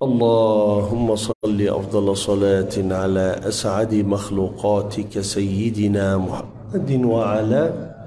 اللهم صل أفضل صلاة على أسعد مخلوقاتك سيدنا محمد وعلى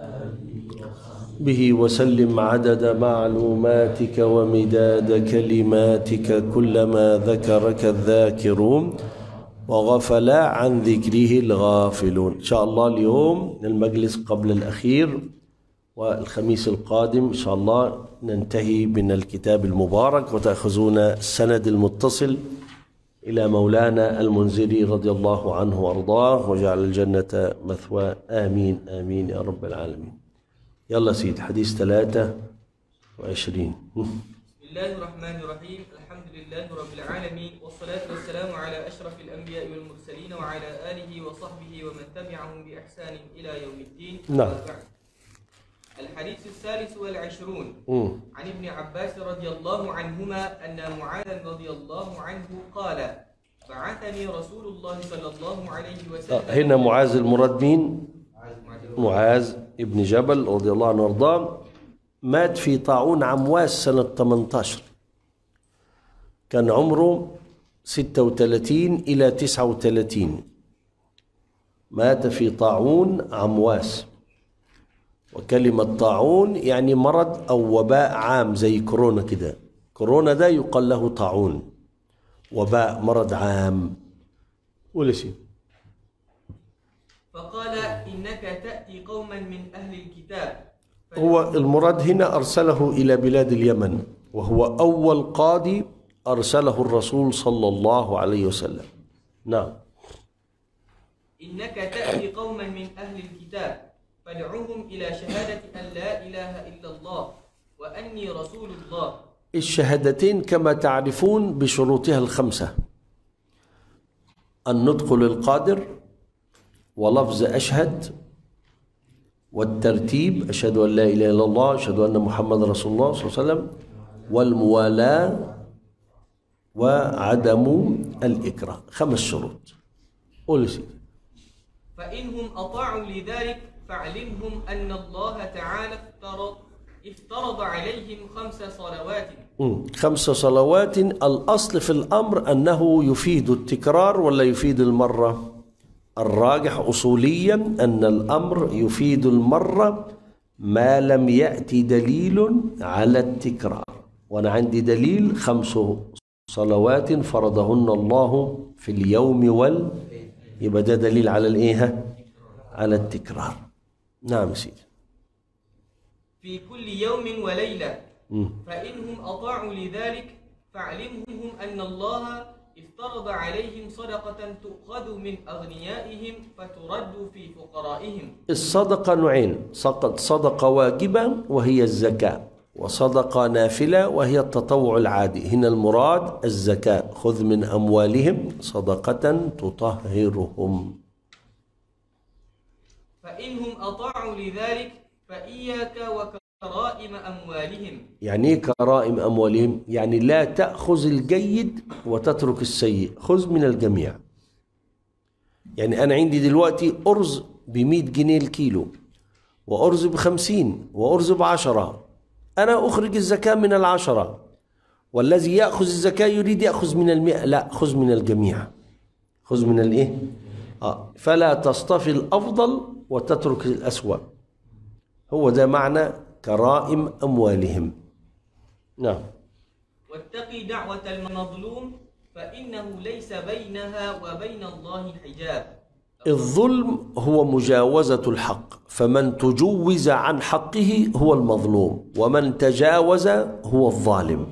به وسلم عدد معلوماتك ومداد كلماتك كلما ذكرك الذاكرون وغفل عن ذكره الغافلون إن شاء الله اليوم المجلس قبل الأخير والخميس القادم إن شاء الله ننتهي من الكتاب المبارك وتأخذون السند المتصل إلى مولانا المنذري رضي الله عنه وأرضاه وجعل الجنة مثوى آمين آمين يا رب العالمين يلا سيد حديث ثلاثة وعشرين بسم الله الرحمن الرحيم الحمد لله رب العالمين والصلاة والسلام على أشرف الأنبياء والمرسلين وعلى آله وصحبه ومن تبعهم بإحسان إلى يوم الدين نعم. وبعد. الحديث الثالث والعشرون مم. عن ابن عباس رضي الله عنهما أن معاذا رضي الله عنه قال بعثني رسول الله صلى الله عليه آه، وسلم هنا معاذ المراد مين؟ معاذ- معاذ ابن جبل رضي الله عنه وارضاه مات في طاعون عمواس سنة 18 كان عمره 36 إلى 39 مات في طاعون عمواس وكلمة طاعون يعني مرض أو وباء عام زي كورونا كده كورونا ده يقال له طاعون وباء مرض عام ولا شيء فقال إنك تأتي قوما من أهل الكتاب هو المراد هنا أرسله إلى بلاد اليمن وهو أول قاضي أرسله الرسول صلى الله عليه وسلم نعم إنك تأتي قوما من أهل الكتاب فادعوهم إلى شهادة أن لا إله إلا الله وأني رسول الله الشهادتين كما تعرفون بشروطها الخمسة النطق للقادر ولفظ أشهد والترتيب أشهد أن لا إله إلا الله أشهد أن محمد رسول الله صلى الله عليه وسلم والموالاة وعدم الإكراه خمس شروط قول سيدي فإنهم أطاعوا لذلك فاعلمهم أن الله تعالى افترض افترض عليهم خمس صلوات مم. خمس صلوات الأصل في الأمر أنه يفيد التكرار ولا يفيد المرة الراجح أصوليا أن الأمر يفيد المرة ما لم يأتي دليل على التكرار وأنا عندي دليل خمس صلوات فرضهن الله في اليوم وال يبقى ده دليل على الإيه على التكرار نعم سيدي في كل يوم وليلة مم. فإنهم أطاعوا لذلك فاعلمهم أن الله افترض عليهم صدقة تؤخذ من أغنيائهم فترد في فقرائهم الصدقة نوعين صدقة صدقة واجبة وهي الزكاة وصدقة نافلة وهي التطوع العادي هنا المراد الزكاة خذ من أموالهم صدقة تطهرهم فإنهم أطاعوا لذلك فإياك وكرائم أموالهم يعني إيه كرائم أموالهم يعني لا تأخذ الجيد وتترك السيء خذ من الجميع يعني أنا عندي دلوقتي أرز بمئة جنيه الكيلو وأرز بخمسين وأرز بعشرة أنا أخرج الزكاة من العشرة والذي يأخذ الزكاة يريد يأخذ من المئة لا خذ من الجميع خذ من الإيه آه. فلا تصطفي الأفضل وتترك الأسوأ هو ده معنى كرائم أموالهم نعم واتقي دعوة المظلوم فإنه ليس بينها وبين الله حجاب الظلم هو مجاوزة الحق فمن تجوز عن حقه هو المظلوم ومن تجاوز هو الظالم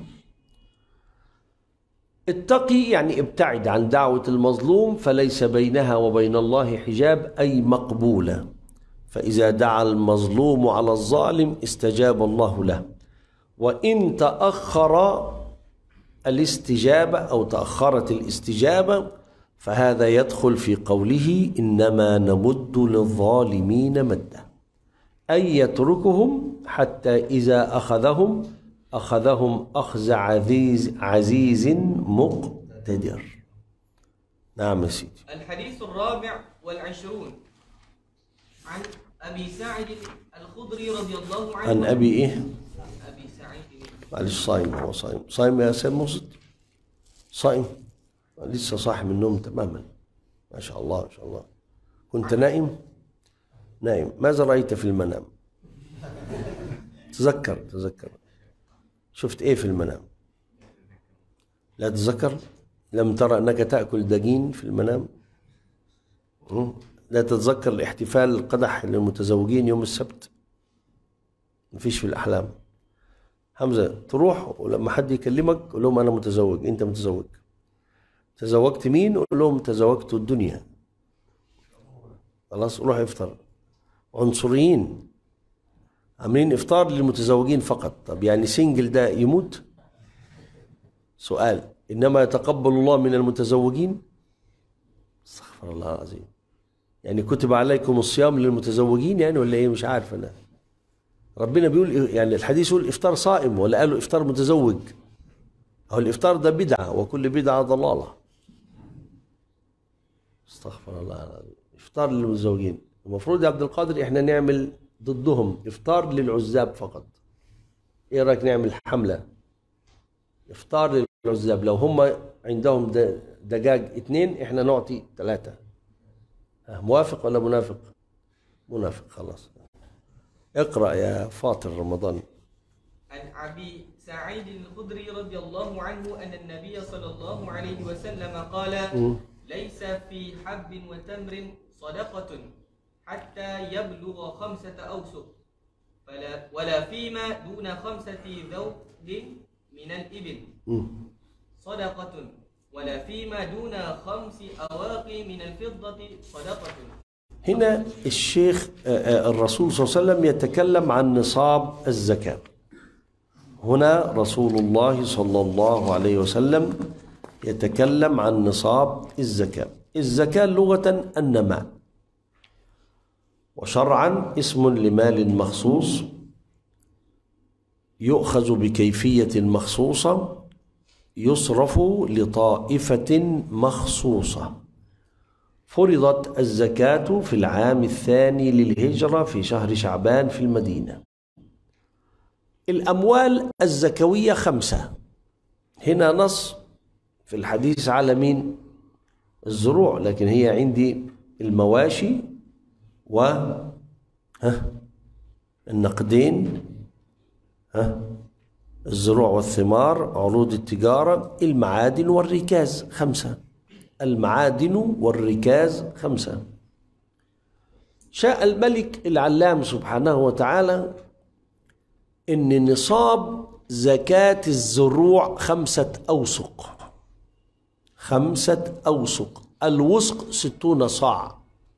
اتقي يعني ابتعد عن دعوة المظلوم فليس بينها وبين الله حجاب أي مقبولة فإذا دعا المظلوم على الظالم استجاب الله له وإن تأخر الاستجابة أو تأخرت الاستجابة فهذا يدخل في قوله إنما نمد للظالمين مدا أي يتركهم حتى إذا أخذهم أخذهم أخذ عزيز عزيز مقتدر نعم يا سيدي الحديث الرابع والعشرون عن أبي سعد الخضري رضي الله عنه عن أبي إيه أبي سعيد معلش صايم هو صايم صايم يا سيد مصد صائم لسه صاحي من النوم تماما ما شاء الله ما شاء الله كنت نائم نائم ماذا رأيت في المنام تذكر تذكر شفت ايه في المنام لا تتذكر لم ترى انك تاكل دجين في المنام م? لا تتذكر الاحتفال القدح للمتزوجين يوم السبت مفيش في الاحلام حمزه تروح ولما حد يكلمك قول لهم انا متزوج انت متزوج تزوجت مين قول لهم تزوجت الدنيا خلاص روح افطر عنصريين عاملين افطار للمتزوجين فقط طب يعني سنجل ده يموت سؤال انما يتقبل الله من المتزوجين استغفر الله العظيم يعني كتب عليكم الصيام للمتزوجين يعني ولا ايه مش عارف انا ربنا بيقول يعني الحديث يقول افطار صائم ولا قالوا افطار متزوج هو الافطار ده بدعه وكل بدعه ضلاله استغفر الله العظيم افطار للمتزوجين المفروض يا عبد القادر احنا نعمل ضدهم افطار للعزاب فقط ايه رايك نعمل حمله افطار للعزاب لو هم عندهم د- دجاج اثنين احنا نعطي ثلاثه ها، موافق ولا منافق منافق خلاص اقرا يا فاطر رمضان عن أبي سعيد الخدري رضي الله عنه أن النبي صلى الله عليه وسلم قال ليس في حب وتمر صدقة حتى يبلغ خمسة أوسق فلا ولا فيما دون خمسة ذود من الإبل مم. صدقة ولا فيما دون خمس أواقي من الفضة صدقة هنا الشيخ آه، آه، الرسول صلى الله عليه وسلم يتكلم عن نصاب الزكاة هنا رسول الله صلى الله عليه وسلم يتكلم عن نصاب الزكاة الزكاة لغة النماء وشرعا اسم لمال مخصوص يؤخذ بكيفية مخصوصة يصرف لطائفة مخصوصة فرضت الزكاة في العام الثاني للهجرة في شهر شعبان في المدينة الأموال الزكوية خمسة هنا نص في الحديث على مين الزروع لكن هي عندي المواشي و ها النقدين ها الزروع والثمار عروض التجارة المعادن والركاز خمسة المعادن والركاز خمسة شاء الملك العلام سبحانه وتعالى ان نصاب زكاة الزروع خمسة أوسق خمسة أوسق الوسق ستون صاع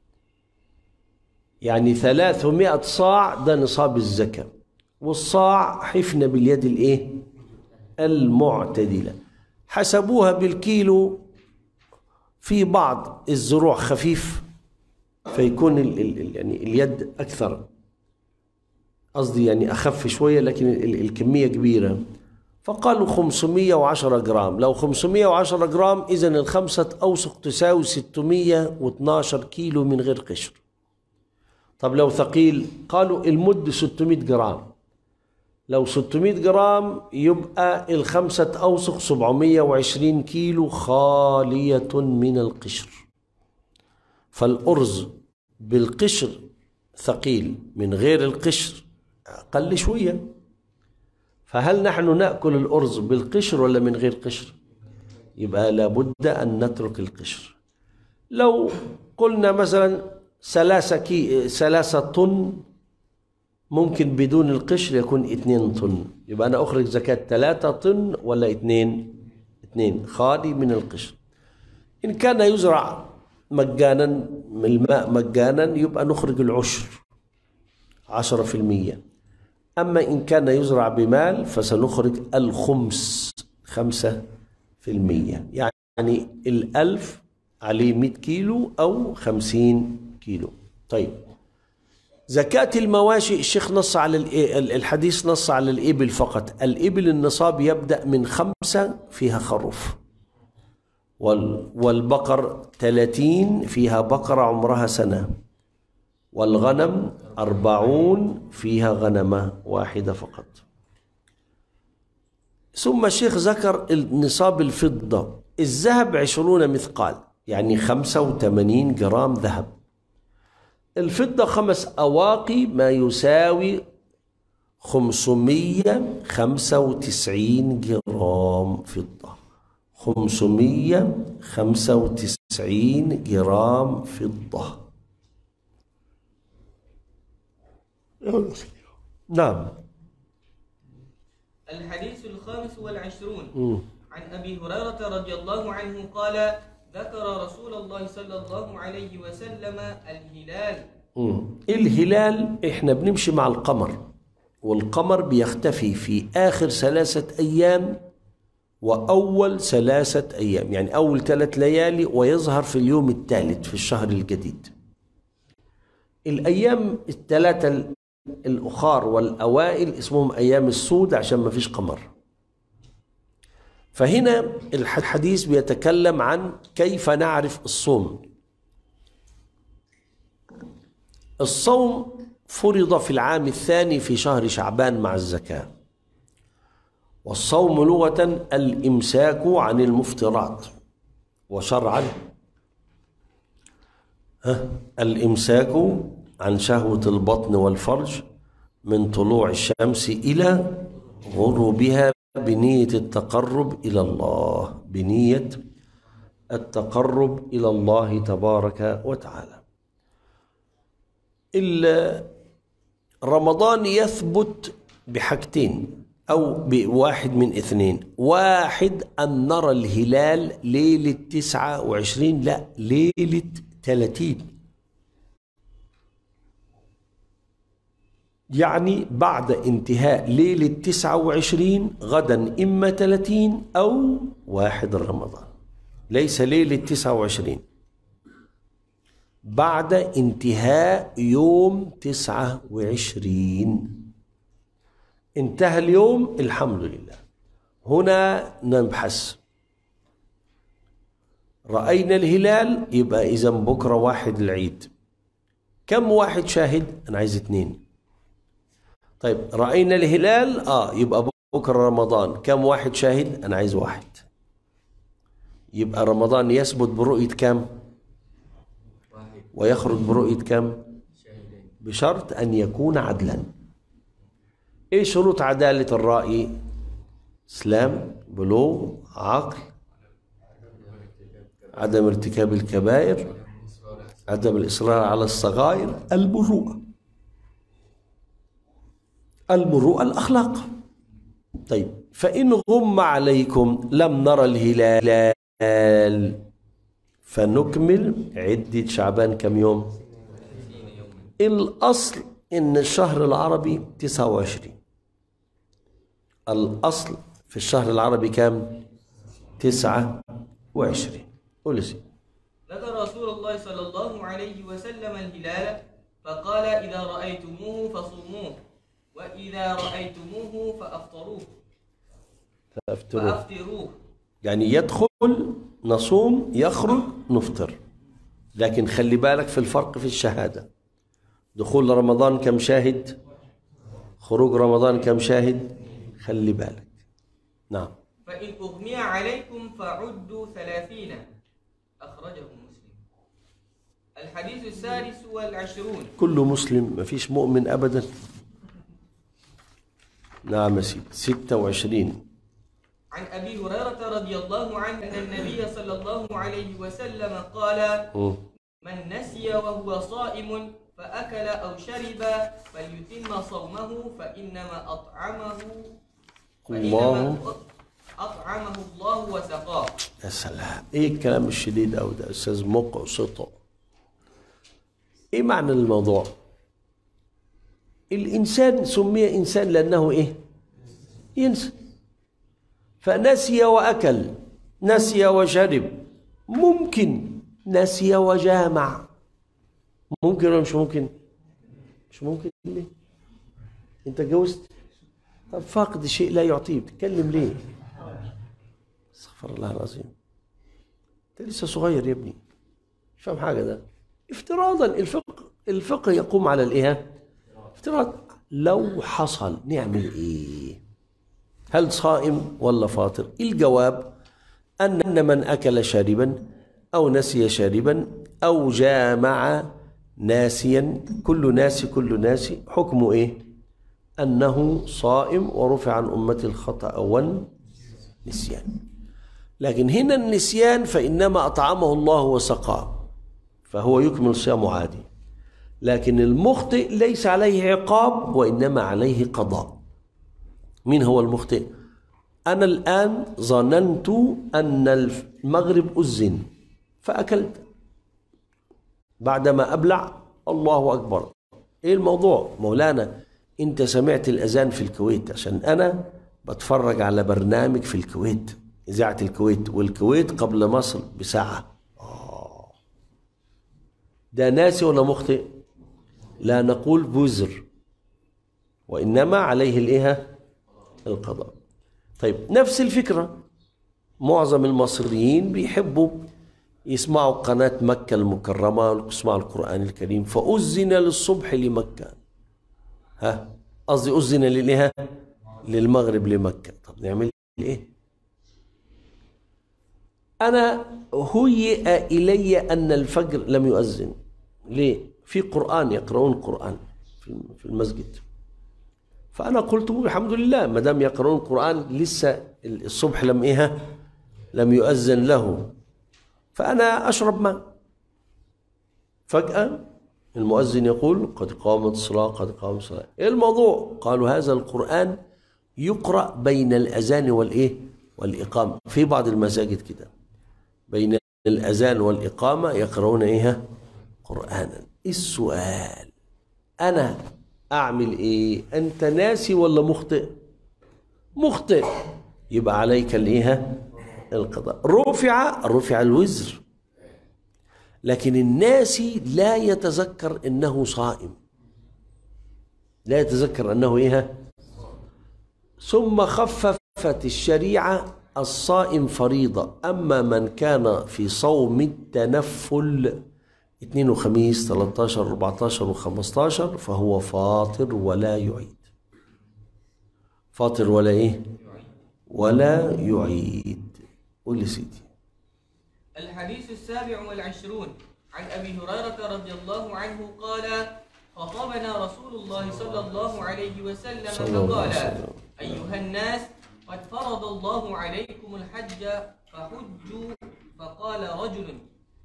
يعني ثلاثمائة صاع ده نصاب الزكاة والصاع حفنة باليد الايه المعتدلة حسبوها بالكيلو في بعض الزروع خفيف فيكون ال ال يعني اليد أكثر قصدي يعني أخف شوية لكن ال الكمية كبيرة فقالوا 510 جرام لو 510 جرام إذا الخمسة أوسق تساوي 612 كيلو من غير قشر طب لو ثقيل قالوا المد 600 جرام لو 600 جرام يبقى الخمسة أوسق 720 كيلو خالية من القشر فالأرز بالقشر ثقيل من غير القشر أقل شوية فهل نحن نأكل الأرز بالقشر ولا من غير قشر يبقى لابد أن نترك القشر لو قلنا مثلا ثلاثة كي ثلاثة طن ممكن بدون القشر يكون اثنين طن يبقى أنا أخرج زكاة ثلاثة طن ولا اثنين اثنين خالي من القشر إن كان يزرع مجانا الماء مجانا يبقى نخرج العشر عشرة في المية أما إن كان يزرع بمال فسنخرج الخمس خمسة في المية يعني الألف عليه مئة كيلو أو خمسين كيلو طيب زكاة المواشي الشيخ نص على الحديث نص على الإبل فقط الإبل النصاب يبدأ من خمسة فيها خروف والبقر ثلاثين فيها بقرة عمرها سنة والغنم أربعون فيها غنمة واحدة فقط ثم الشيخ ذكر نصاب الفضة الذهب عشرون مثقال يعني خمسة وثمانين جرام ذهب الفضة خمس أواقي ما يساوي خمسمية خمسة وتسعين جرام فضة خمسمية خمسة وتسعين جرام فضة نعم الحديث الخامس والعشرون عن أبي هريرة رضي الله عنه قال ذكر رسول الله صلى الله عليه وسلم الهلال مم. الهلال احنا بنمشي مع القمر والقمر بيختفي في آخر ثلاثة أيام وأول ثلاثة أيام يعني أول ثلاث ليالي ويظهر في اليوم الثالث في الشهر الجديد الأيام الثلاثة الأخار والأوائل اسمهم أيام السود عشان ما فيش قمر فهنا الحديث بيتكلم عن كيف نعرف الصوم الصوم فرض في العام الثاني في شهر شعبان مع الزكاة والصوم لغة الإمساك عن المفطرات وشرعا ها الإمساك عن شهوة البطن والفرج من طلوع الشمس إلى غروبها بنية التقرب إلى الله بنية التقرب إلى الله تبارك وتعالى رمضان يثبت بحاجتين أو بواحد من اثنين واحد أن نرى الهلال ليلة تسعة وعشرين لا ليلة ثلاثين يعني بعد انتهاء ليلة تسعة وعشرين غدا إما ثلاثين أو واحد رمضان ليس ليلة تسعة وعشرين بعد انتهاء يوم تسعة وعشرين انتهى اليوم الحمد لله هنا نبحث رأينا الهلال يبقى إذا بكرة واحد العيد كم واحد شاهد أنا عايز اتنين طيب رأينا الهلال آه يبقى بكرة رمضان كم واحد شاهد أنا عايز واحد يبقى رمضان يثبت برؤية كم ويخرج برؤية كم بشرط أن يكون عدلا إيه شروط عدالة الرأي إسلام بلوغ عقل عدم ارتكاب الكبائر عدم الإصرار على الصغائر المروءة المروءة الأخلاق طيب فإن غم عليكم لم نرى الهلال فنكمل عدة شعبان كم يوم الأصل إن الشهر العربي 29 الأصل في الشهر العربي كم 29 قول سي ذكر رسول الله صلى الله عليه وسلم الهلال فقال إذا رأيتموه فصوموه وإذا رأيتموه فأفطروه فافتروه فأفطروه يعني يدخل نصوم يخرج نفطر لكن خلي بالك في الفرق في الشهادة دخول رمضان كم شاهد خروج رمضان كم شاهد خلي بالك نعم فإن أغمي عليكم فعدوا ثلاثين أخرجه مسلم الحديث السادس والعشرون كل مسلم ما فيش مؤمن أبدا نعم يا سيدي ستة وعشرين عن أبي هريرة رضي الله عنه أن النبي صلى الله عليه وسلم قال من نسي وهو صائم فأكل أو شرب فليتم صومه فإنما أطعمه الله فإنما أطعمه الله وسقاه يا سلام ايه الكلام الشديد أوي ده استاذ مقسطه ايه معنى الموضوع الانسان سمي انسان لانه ايه ينسى فنسي واكل نسي وشرب ممكن نسي وجامع ممكن ولا مش ممكن مش ممكن ليه انت جوزت طب فاقد شيء لا يعطيه بتتكلم ليه استغفر الله العظيم انت لسه صغير يا ابني مش فاهم حاجه ده افتراضا الفقه الفقه يقوم على الايه افتراض لو حصل نعمل ايه هل صائم ولا فاطر الجواب أن من أكل شاربا أو نسي شاربا أو جامع ناسيا كل ناس كل ناس حكم إيه أنه صائم ورفع عن أمة الخطأ والنسيان لكن هنا النسيان فإنما أطعمه الله وسقاه فهو يكمل صيامه عادي لكن المخطئ ليس عليه عقاب وإنما عليه قضاء مين هو المخطئ أنا الآن ظننت أن المغرب أذن فأكلت بعدما أبلع الله أكبر إيه الموضوع مولانا أنت سمعت الأذان في الكويت عشان أنا بتفرج على برنامج في الكويت إذاعة الكويت والكويت قبل مصر بساعة آه. ده ناسي ولا مخطئ لا نقول بوزر وإنما عليه الإيه القضاء طيب نفس الفكرة معظم المصريين بيحبوا يسمعوا قناة مكة المكرمة ويسمعوا القرآن الكريم فأذن للصبح لمكة ها قصدي أذن للإيه للمغرب لمكة طب نعمل إيه أنا هيئ إلي أن الفجر لم يؤذن ليه في قرآن يقرؤون القرآن في المسجد فأنا قلت الحمد لله ما دام يقرؤون القرآن لسه الصبح لم إيه لم يؤذن له فأنا أشرب ماء فجأة المؤذن يقول قد قامت الصلاة قد قامت الصلاة إيه الموضوع قالوا هذا القرآن يقرأ بين الأذان والإيه والإقامة في بعض المساجد كده بين الأذان والإقامة يقرؤون إيه قرآنا السؤال أنا أعمل إيه أنت ناسي ولا مخطئ مخطئ يبقى عليك الإيه القضاء رفع رفع الوزر لكن الناسي لا يتذكر انه صائم لا يتذكر انه ايه ثم خففت الشريعه الصائم فريضه اما من كان في صوم التنفل اثنين وخميس 13 14 و15 فهو فاطر ولا يعيد فاطر ولا ايه ولا يعيد قول لي سيدي الحديث السابع والعشرون عن أبي هريرة رضي الله عنه قال خطبنا رسول الله صلى الله عليه وسلم صلى الله فقال عليه وسلم. أيها الناس قد فرض الله عليكم الحج فحجوا فقال رجل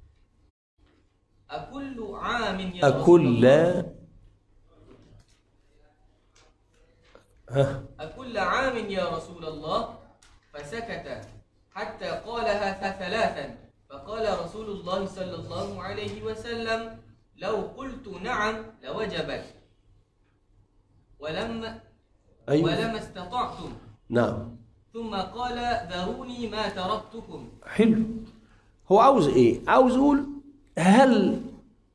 أكل عام يا رسول أكل الله ها أكل عام يا رسول الله فسكت حتى قالها ثلاثا فقال رسول الله صلى الله عليه وسلم لو قلت نعم لوجبت ولم أيوة ولما استطعتم نعم ثم قال ذروني ما تركتكم حلو هو عاوز ايه عاوز يقول هل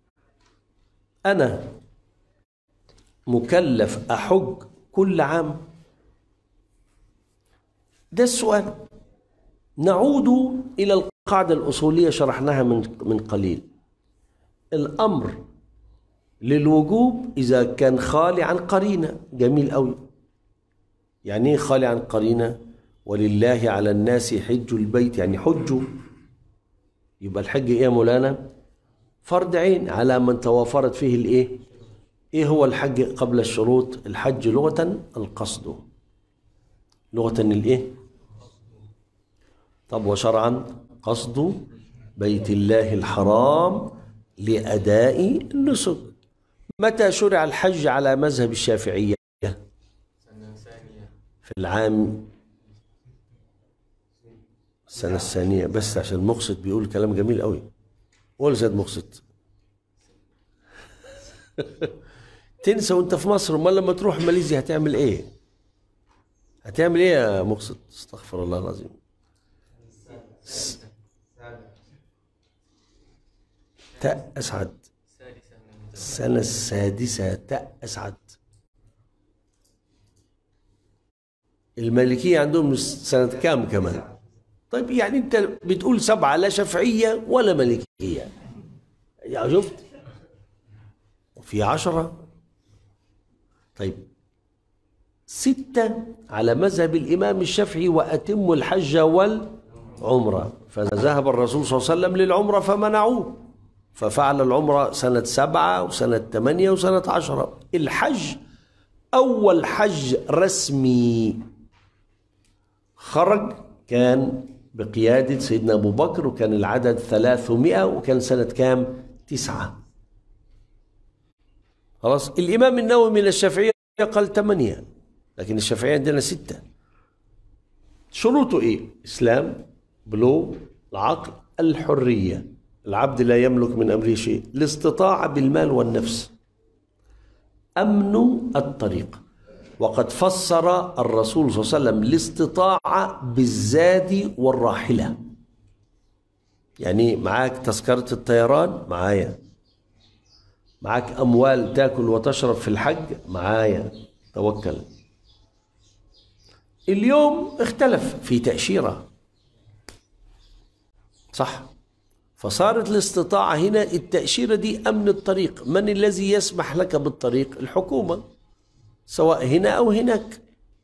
انا مكلف احج كل عام ده السؤال نعود الى القاعده الاصوليه شرحناها من من قليل الامر للوجوب اذا كان خالي عن قرينه جميل قوي يعني ايه خالي عن قرينه ولله على الناس حج البيت يعني حجوا يبقى الحج ايه يا مولانا فرض عين على من توافرت فيه الايه ايه هو الحج قبل الشروط الحج لغة القصد لغة الايه طب وشرعا قصد بيت الله الحرام لأداء النسك متى شرع الحج على مذهب الشافعية في العام السنة الثانية بس عشان مقصد بيقول كلام جميل قوي قول زاد مقصد تنسى وانت في مصر امال لما تروح ماليزيا هتعمل ايه هتعمل ايه يا مقصد استغفر الله العظيم س- تاء اسعد السنة السادسة تاء اسعد المالكية عندهم سنة كام كمان طيب يعني انت بتقول سبعة لا شافعية ولا مالكية يا شفت وفي عشرة طيب ستة على مذهب الإمام الشافعي وأتم الحج وال عمرة فذهب الرسول صلى الله عليه وسلم للعمرة فمنعوه ففعل العمرة سنة سبعة وسنة ثمانية وسنة عشرة الحج أول حج رسمي خرج كان بقيادة سيدنا أبو بكر وكان العدد ثلاثمائة وكان سنة كام تسعة خلاص الإمام النووي من الشافعية قال ثمانية لكن الشافعية عندنا ستة شروطه إيه إسلام بلوغ العقل الحرية العبد لا يملك من أمره شيء الاستطاعة بالمال والنفس أمن الطريق وقد فسر الرسول صلى الله عليه وسلم الاستطاعة بالزاد والراحلة يعني معاك تذكرة الطيران معايا معاك أموال تاكل وتشرب في الحج معايا توكل اليوم اختلف في تأشيرة صح فصارت الاستطاعة هنا التأشيرة دي أمن الطريق من الذي يسمح لك بالطريق الحكومة سواء هنا أو هناك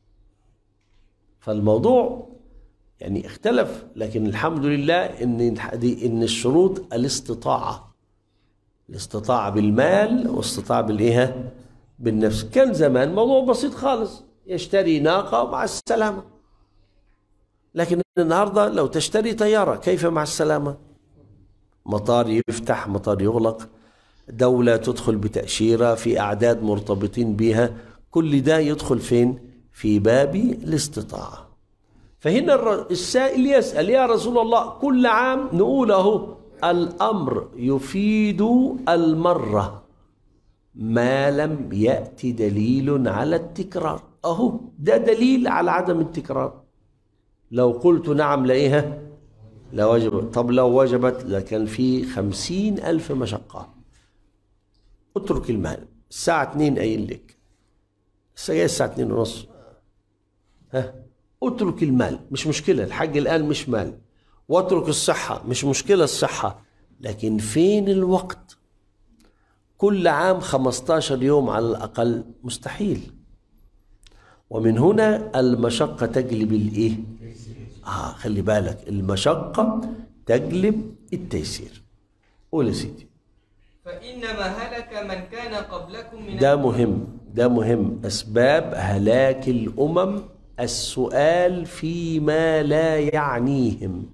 فالموضوع يعني اختلف لكن الحمد لله ان دي ان الشروط الاستطاعه الاستطاعه بالمال واستطاعه بالايه بالنفس كان زمان موضوع بسيط خالص يشتري ناقه مع السلامه لكن النهارده لو تشتري طياره كيف مع السلامه مطار يفتح مطار يغلق دولة تدخل بتأشيرة في أعداد مرتبطين بها كل ده يدخل فين في باب الاستطاعة فهنا السائل يسأل يا رسول الله كل عام نقول اهو الأمر يفيد المرة ما لم يأتي دليل على التكرار أهو ده دليل على عدم التكرار لو قلت نعم لإيها لوجب طب لو وجبت لكان في خمسين ألف مشقة اترك المال الساعة اتنين قايل لك الساعة الساعة اتنين ونص ها اترك المال مش مشكلة الحج الآن مش مال واترك الصحة مش مشكلة الصحة لكن فين الوقت كل عام 15 يوم على الأقل مستحيل ومن هنا المشقة تجلب الإيه آه خلي بالك المشقة تجلب التيسير قول يا سيدي فإنما هلك من كان قبلكم من ده مهم ده مهم أسباب هلاك الأمم السؤال فيما لا يعنيهم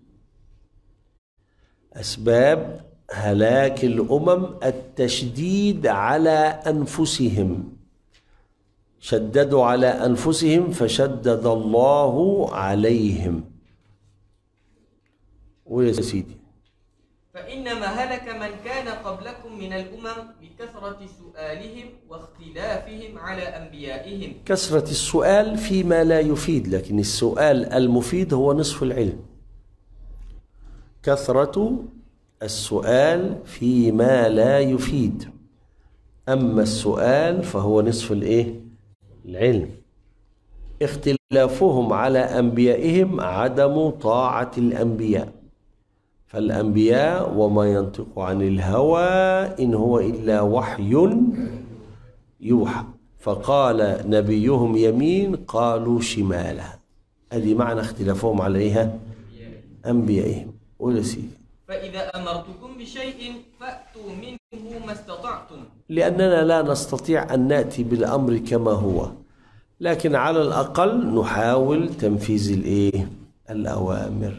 أسباب هلاك الأمم التشديد على أنفسهم شددوا على أنفسهم فشدد الله عليهم ويا سيدي فإنما هلك من كان قبلكم من الأمم بكثرة سؤالهم واختلافهم على أنبيائهم كثرة السؤال فيما لا يفيد لكن السؤال المفيد هو نصف العلم كثرة السؤال فيما لا يفيد أما السؤال فهو نصف الإيه؟ العلم اختلافهم على أنبيائهم عدم طاعة الأنبياء فالأنبياء وما ينطق عن الهوى إن هو إلا وحي يوحى فقال نبيهم يمين قالوا شمالا هذه معنى اختلافهم عليها أنبيائهم قول سيدي فإذا أمرتكم بشيء فأتوا منه ما استطعتم لأننا لا نستطيع أن نأتي بالأمر كما هو لكن على الأقل نحاول تنفيذ الإيه؟ الأوامر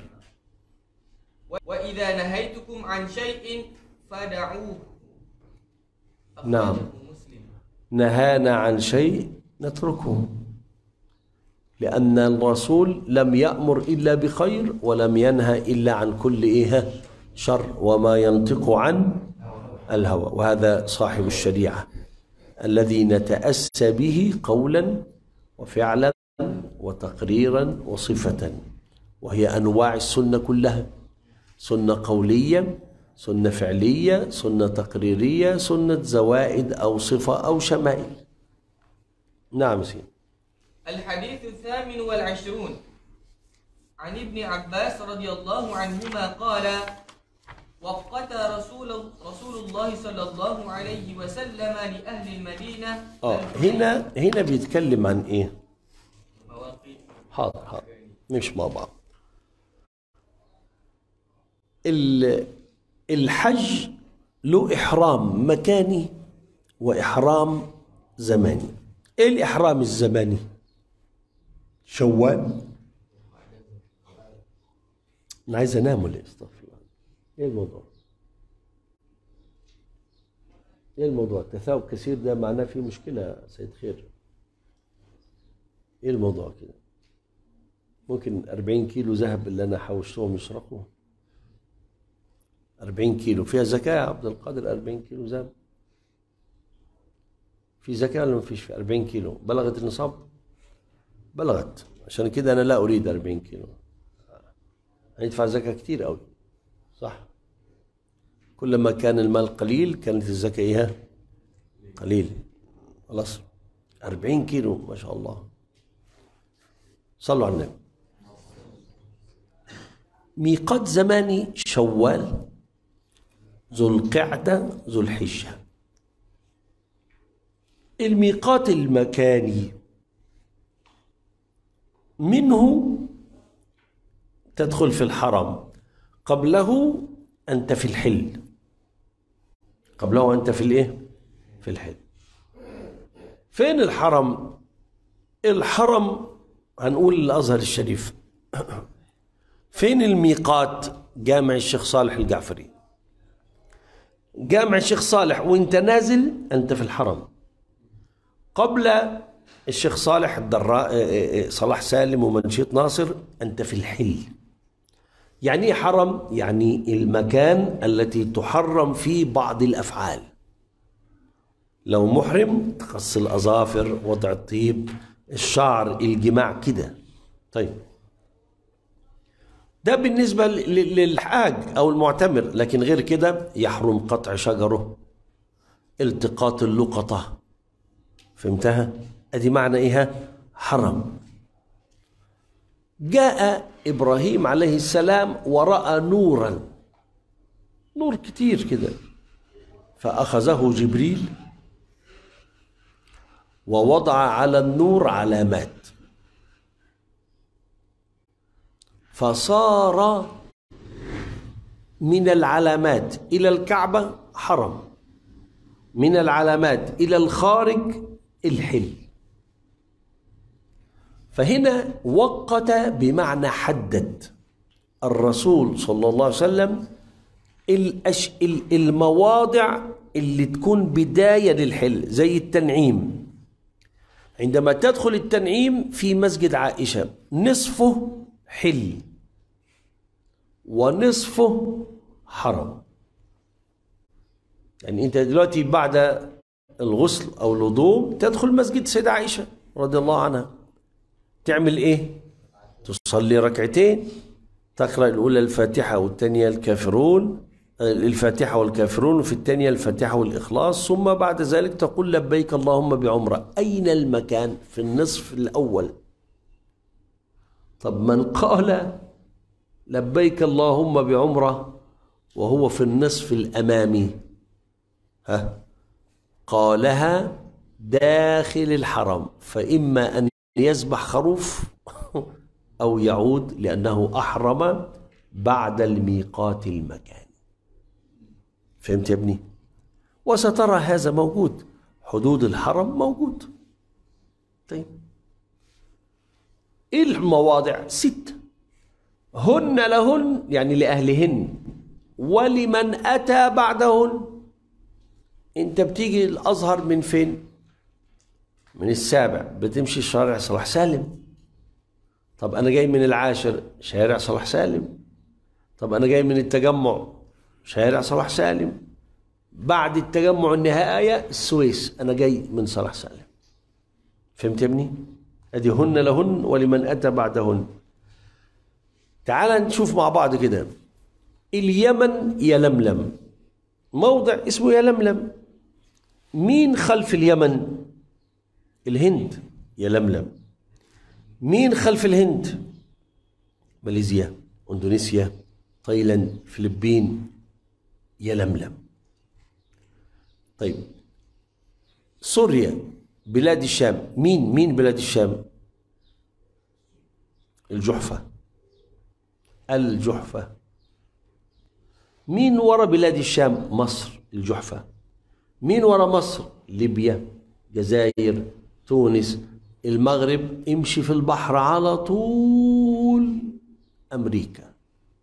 وإذا نهيتكم عن شيء فدعوه نعم. أخرجه مسلم نهانا عن شيء نتركه لأن الرسول لم يأمر إلا بخير ولم ينهى إلا عن كل إيه شر وما ينطق عن الهوى وهذا صاحب الشريعة الذي نتأسى به قولا وفعلا وتقريرا وصفة وهي أنواع السنة كلها سنة قولية سنة فعلية سنة تقريرية سنة زوائد أو صفة أو شمائل نعم سيدي الحديث الثامن والعشرون عن ابن عباس رضي الله عنهما قال وقت رسول رسول الله صلى الله عليه وسلم لأهل المدينة اه هنا هنا بيتكلم عن ايه؟ مواقيت حاضر حاضر مش مع بعض ال- الحج له إحرام مكاني وإحرام زماني إيه الإحرام الزماني شوال أنا عايز أنام ولا إيه؟ استغفر الله إيه الموضوع إيه الموضوع التثاؤب كثير ده معناه فيه مشكلة يا سيد خير إيه الموضوع كده ممكن 40 كيلو ذهب اللي أنا حوشتهم يسرقوا 40 كيلو فيها زكاة يا عبد القادر 40 كيلو ذهب في زكاة ولا ما فيش في 40 كيلو بلغت النصاب بلغت عشان كده أنا لا أريد 40 كيلو هندفع زكاة كتير أوي صح كلما كان المال قليل كانت الزكاة إيه قليل خلاص 40 كيلو ما شاء الله صلوا على النبي ميقات زماني شوال ذو القعدة ذو الحجة الميقات المكاني منه تدخل في الحرم قبله أنت في الحل قبله أنت في الإيه؟ في الحل فين الحرم؟ الحرم هنقول الأزهر الشريف فين الميقات جامع الشيخ صالح الجعفري جامع الشيخ صالح وانت نازل انت في الحرم قبل الشيخ صالح الدراء صلاح سالم ومنشيط ناصر انت في الحل يعني ايه حرم يعني المكان التي تحرم فيه بعض الافعال لو محرم تقص الاظافر وضع الطيب الشعر الجماع كده طيب ده بالنسبة ل- للحاج أو المعتمر لكن غير كده يحرم قطع شجره التقاط اللقطة فهمتها؟ أدي معنى إيها حرم جاء إبراهيم عليه السلام ورأى نورا نور كتير كده فأخذه جبريل ووضع على النور علامات فصار من العلامات إلى الكعبة حرم من العلامات إلى الخارج الحل فهنا وقت بمعنى حدد الرسول صلى الله عليه وسلم الأش... ال- المواضع اللي تكون بداية للحل زي التنعيم عندما تدخل التنعيم في مسجد عائشة نصفه حل ونصفه حرم يعني انت دلوقتي بعد الغسل او الوضوء تدخل مسجد سيدة عائشة رضي الله عنها تعمل ايه تصلي ركعتين تقرأ الأولى الفاتحة والثانية الكافرون الفاتحة والكافرون وفي الثانية الفاتحة والإخلاص ثم بعد ذلك تقول لبيك اللهم بعمرة أين المكان في النصف الأول طب من قال لبيك اللهم بعمرة وهو في النصف الأمامي ها قالها داخل الحرم فإما أن يذبح خروف أو يعود لأنه أحرم بعد الميقات المكاني فهمت يا ابني وسترى هذا موجود حدود الحرم موجود طيب ايه المواضع ست هن لهن يعني لأهلهن ولمن أتى بعدهن انت بتيجي الأزهر من فين من السابع بتمشي شارع صلاح سالم طب أنا جاي من العاشر شارع صلاح سالم طب أنا جاي من التجمع شارع صلاح سالم بعد التجمع النهائية السويس أنا جاي من صلاح سالم فهمت يا ابني؟ أدي هن لهن ولمن أتى بعدهن تعال نشوف مع بعض كده اليمن يلملم موضع اسمه يلملم مين خلف اليمن الهند يلملم مين خلف الهند ماليزيا اندونيسيا تايلاند فلبين يلملم طيب سوريا بلاد الشام مين مين بلاد الشام الجحفة الجحفة مين ورا بلاد الشام مصر الجحفة مين ورا مصر ليبيا جزائر تونس المغرب امشي في البحر على طول أمريكا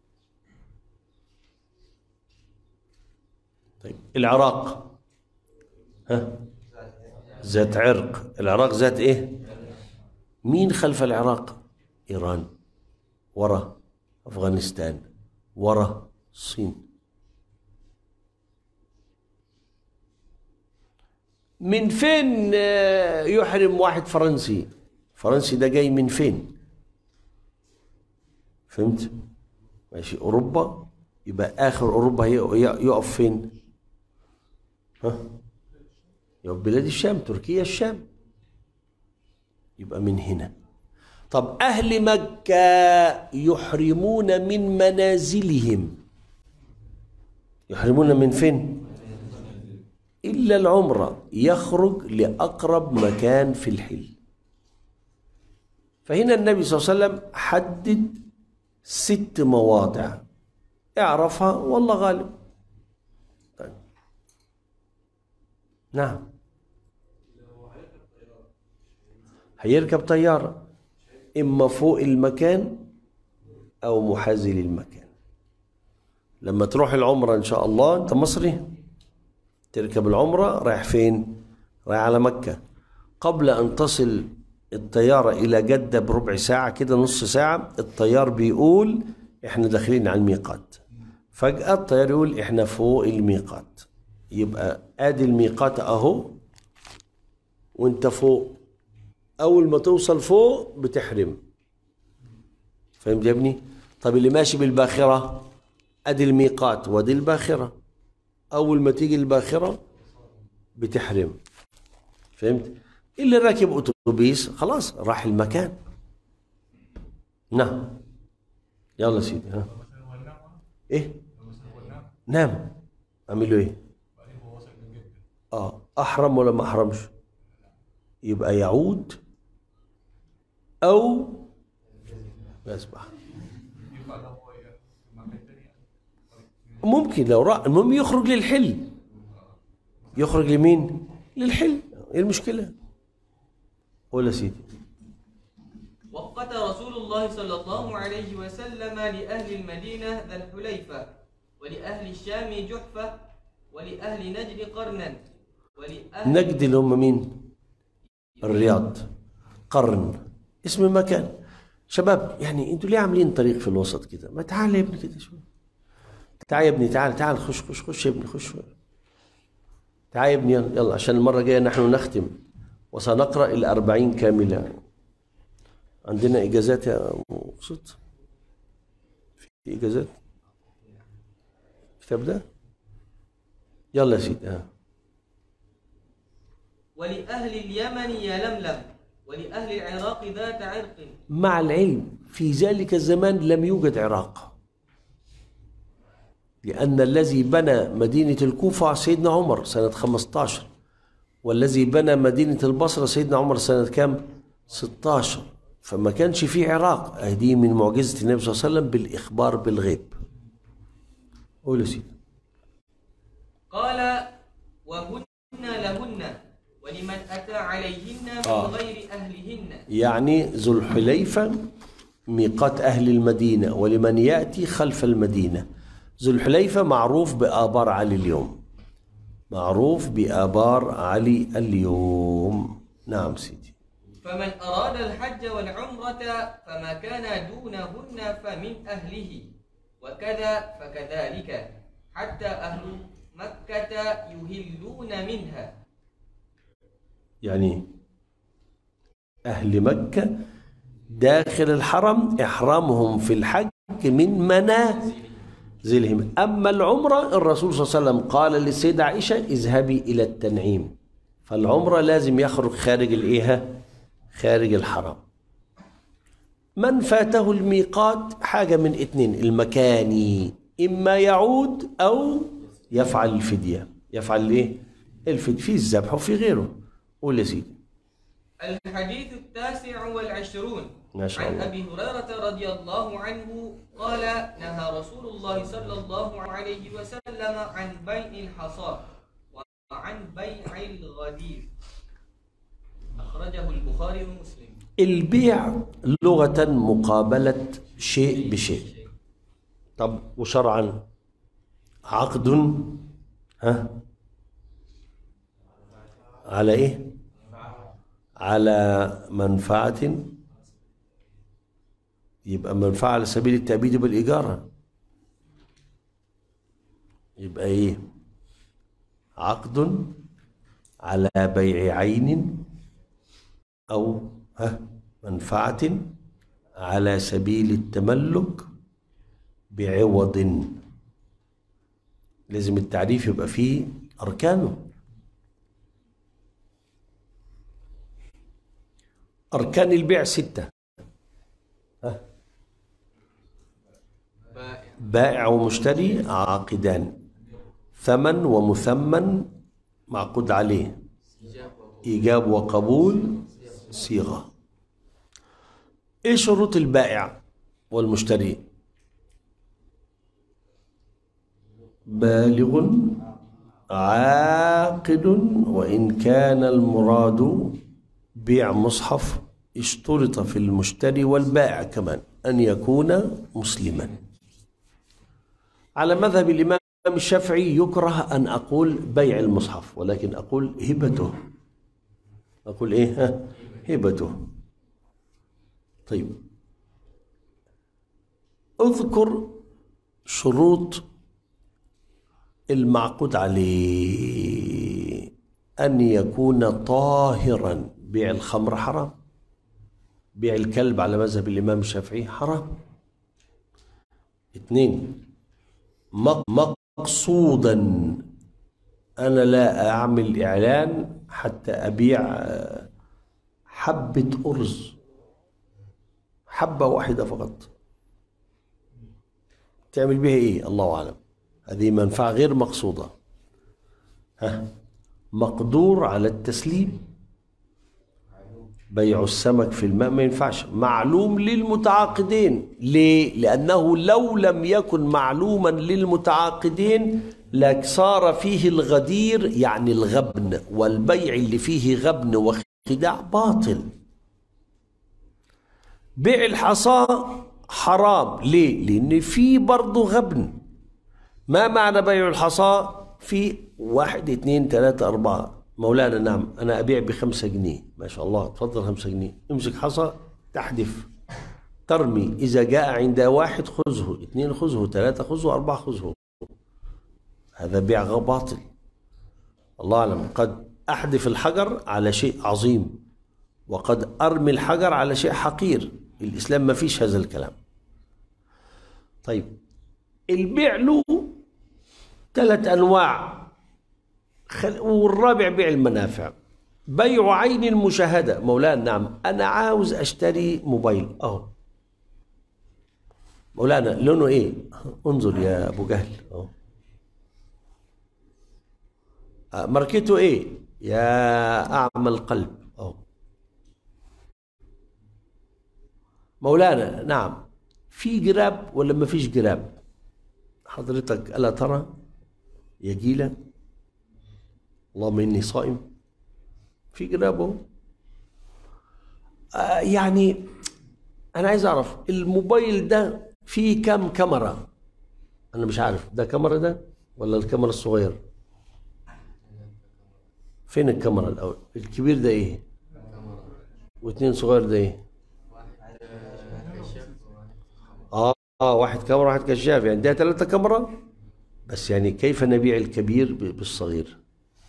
طيب العراق ها ذات عرق العراق ذات ايه مين خلف العراق ايران ورا افغانستان ورا الصين من فين آه، يحرم واحد فرنسي فرنسي ده جاي من فين فهمت ماشي اوروبا يبقى اخر اوروبا هي- هي- يقف فين ها يبقى بلاد الشام تركيا الشام يبقى من هنا طب أهل مكة يحرمون من منازلهم يحرمون من فين؟ إلا العمرة يخرج لأقرب مكان في الحل فهنا النبي صلى الله عليه وسلم حدد ست مواضع اعرفها والله غالب طيب. نعم هيركب طيارة إما فوق المكان أو محاذي للمكان لما تروح العمرة إن شاء الله أنت مصري تركب العمرة رايح فين؟ رايح على مكة قبل أن تصل الطيارة إلى جدة بربع ساعة كده نص ساعة الطيار بيقول إحنا داخلين على الميقات فجأة الطيار يقول إحنا فوق الميقات يبقى آدي الميقات أهو وأنت فوق اول ما توصل فوق بتحرم فهمت يا ابني طب اللي ماشي بالباخره ادي الميقات وادي الباخره اول ما تيجي الباخره بتحرم فهمت اللي راكب اتوبيس خلاص راح المكان نعم يلا سيدي ها ايه نام اعمل له ايه اه احرم ولا ما احرمش يبقى يعود أو يسبح ممكن لو رأى المهم يخرج للحل يخرج لمين؟ للحل ايه المشكلة؟ قول يا سيدي وقت رسول الله صلى الله عليه وسلم لأهل المدينة ذا الحليفة ولأهل الشام جحفة ولأهل نجد قرنا ولأهل نجد اللي هم مين؟ الرياض قرن اسم مكان شباب يعني انتوا ليه عاملين طريق في الوسط كده؟ ما تعال يا ابني كده شوي تعال يا ابني تعال تعال خش خش خش يا ابني خش تعال يا ابني يلا, يلا عشان المرة الجاية نحن نختم وسنقرأ الأربعين كاملة عندنا إجازات يا مبسوط في إجازات الكتاب ده يلا يا سيدي ها ولأهل اليمن يلملم ولأهل العراق ذات عرق مع العلم في ذلك الزمان لم يوجد عراق لأن الذي بنى مدينة الكوفة سيدنا عمر سنة 15 والذي بنى مدينة البصرة سيدنا عمر سنة كام؟ 16 فما كانش في عراق هذه من معجزة النبي صلى الله عليه وسلم بالإخبار بالغيب قول يا سيدي قال وهن لهن ولمن أتى عليهن من آه. غير أهلهن يعني ذو الحليفة ميقات أهل المدينة ولمن يأتي خلف المدينة ذو الحليفة معروف بآبار علي اليوم معروف بآبار علي اليوم نعم سيدي فمن أراد الحج والعمرة فما كان دونهن فمن أهله وكذا فكذلك حتى أهل مكة يهلون منها يعني أهل مكة داخل الحرم إحرامهم في الحج من منازلهم أما العمرة الرسول صلى الله عليه وسلم قال للسيدة عائشة اذهبي إلى التنعيم فالعمرة لازم يخرج خارج الإيه خارج الحرم من فاته الميقات حاجة من اتنين المكاني إما يعود أو يفعل الفدية يفعل إيه الفدية في الذبح وفي غيره قول يا سيدي الحديث التاسع والعشرون ما شاء عن الله. أبي هريرة رضي الله عنه قال نهى رسول الله صلى الله عليه وسلم عن بيع الحصى وعن بيع الغدير أخرجه البخاري ومسلم البيع لغة مقابلة شيء بشيء طب وشرعا عقد ها على ايه على منفعة يبقى منفعة على سبيل التأبيد بالإيجار يبقى ايه عقد على بيع عين أو ها منفعة على سبيل التملك بعوض لازم التعريف يبقى فيه أركانه أركان البيع ستة ها بائع بائع ومشتري عاقدان ثمن ومثمن معقود عليه إيجاب وقبول صيغة إيه شروط البائع والمشتري بالغ عاقل وإن كان المراد بيع مصحف اشترط في المشتري والبائع كمان أن يكون مسلما على مذهب الإمام الشافعي يكره أن أقول بيع المصحف ولكن أقول هبته أقول إيه ها؟ هبته طيب اذكر شروط المعقود عليه أن يكون طاهرا بيع الخمر حرام بيع الكلب على مذهب الإمام الشافعي حرام اثنين مق- مقصودا أنا لا أعمل إعلان حتى أبيع آه، حبة أرز حبة واحدة فقط تعمل بها إيه الله أعلم هذه منفعة غير مقصودة ها مقدور على التسليم بيع السمك في الماء ما ينفعش معلوم للمتعاقدين ليه؟ لأنه لو لم يكن معلوما للمتعاقدين لصار فيه الغدير يعني الغبن والبيع اللي فيه غبن وخداع باطل بيع الحصى حرام ليه؟ لأن فيه برضه غبن ما معنى بيع الحصى في واحد اثنين ثلاثة أربعة مولانا نعم أنا أبيع بخمسة جنيه ما شاء الله تفضل خمسة جنيه امسك حصى تحدف ترمي إذا جاء عند واحد خذه اثنين خذه ثلاثة خذه أربعة خذه هذا بيع غ- باطل الله أعلم قد أحدف الحجر على شيء عظيم وقد أرمي الحجر على شيء حقير الإسلام ما فيش هذا الكلام طيب البيع له ثلاث انواع خل... والرابع بيع المنافع بيع عين المشاهده مولانا نعم انا عاوز اشتري موبايل اهو مولانا لونه ايه انظر يا ابو جهل اهو آه، ماركته ايه يا اعمى القلب اهو مولانا نعم في جراب ولا ما فيش جراب حضرتك ألا ترى يا جيلة اللهم إني صائم في جرابه آه يعني أنا عايز أعرف الموبايل ده فيه كام كاميرا أنا مش عارف ده كاميرا ده ولا الكاميرا الصغير فين الكاميرا الأول الكبير ده إيه واثنين صغير ده إيه اه اه واحد كاميرا واحد كشاف يعني ده ثلاثة كاميرا بس يعني كيف نبيع الكبير ب- بالصغير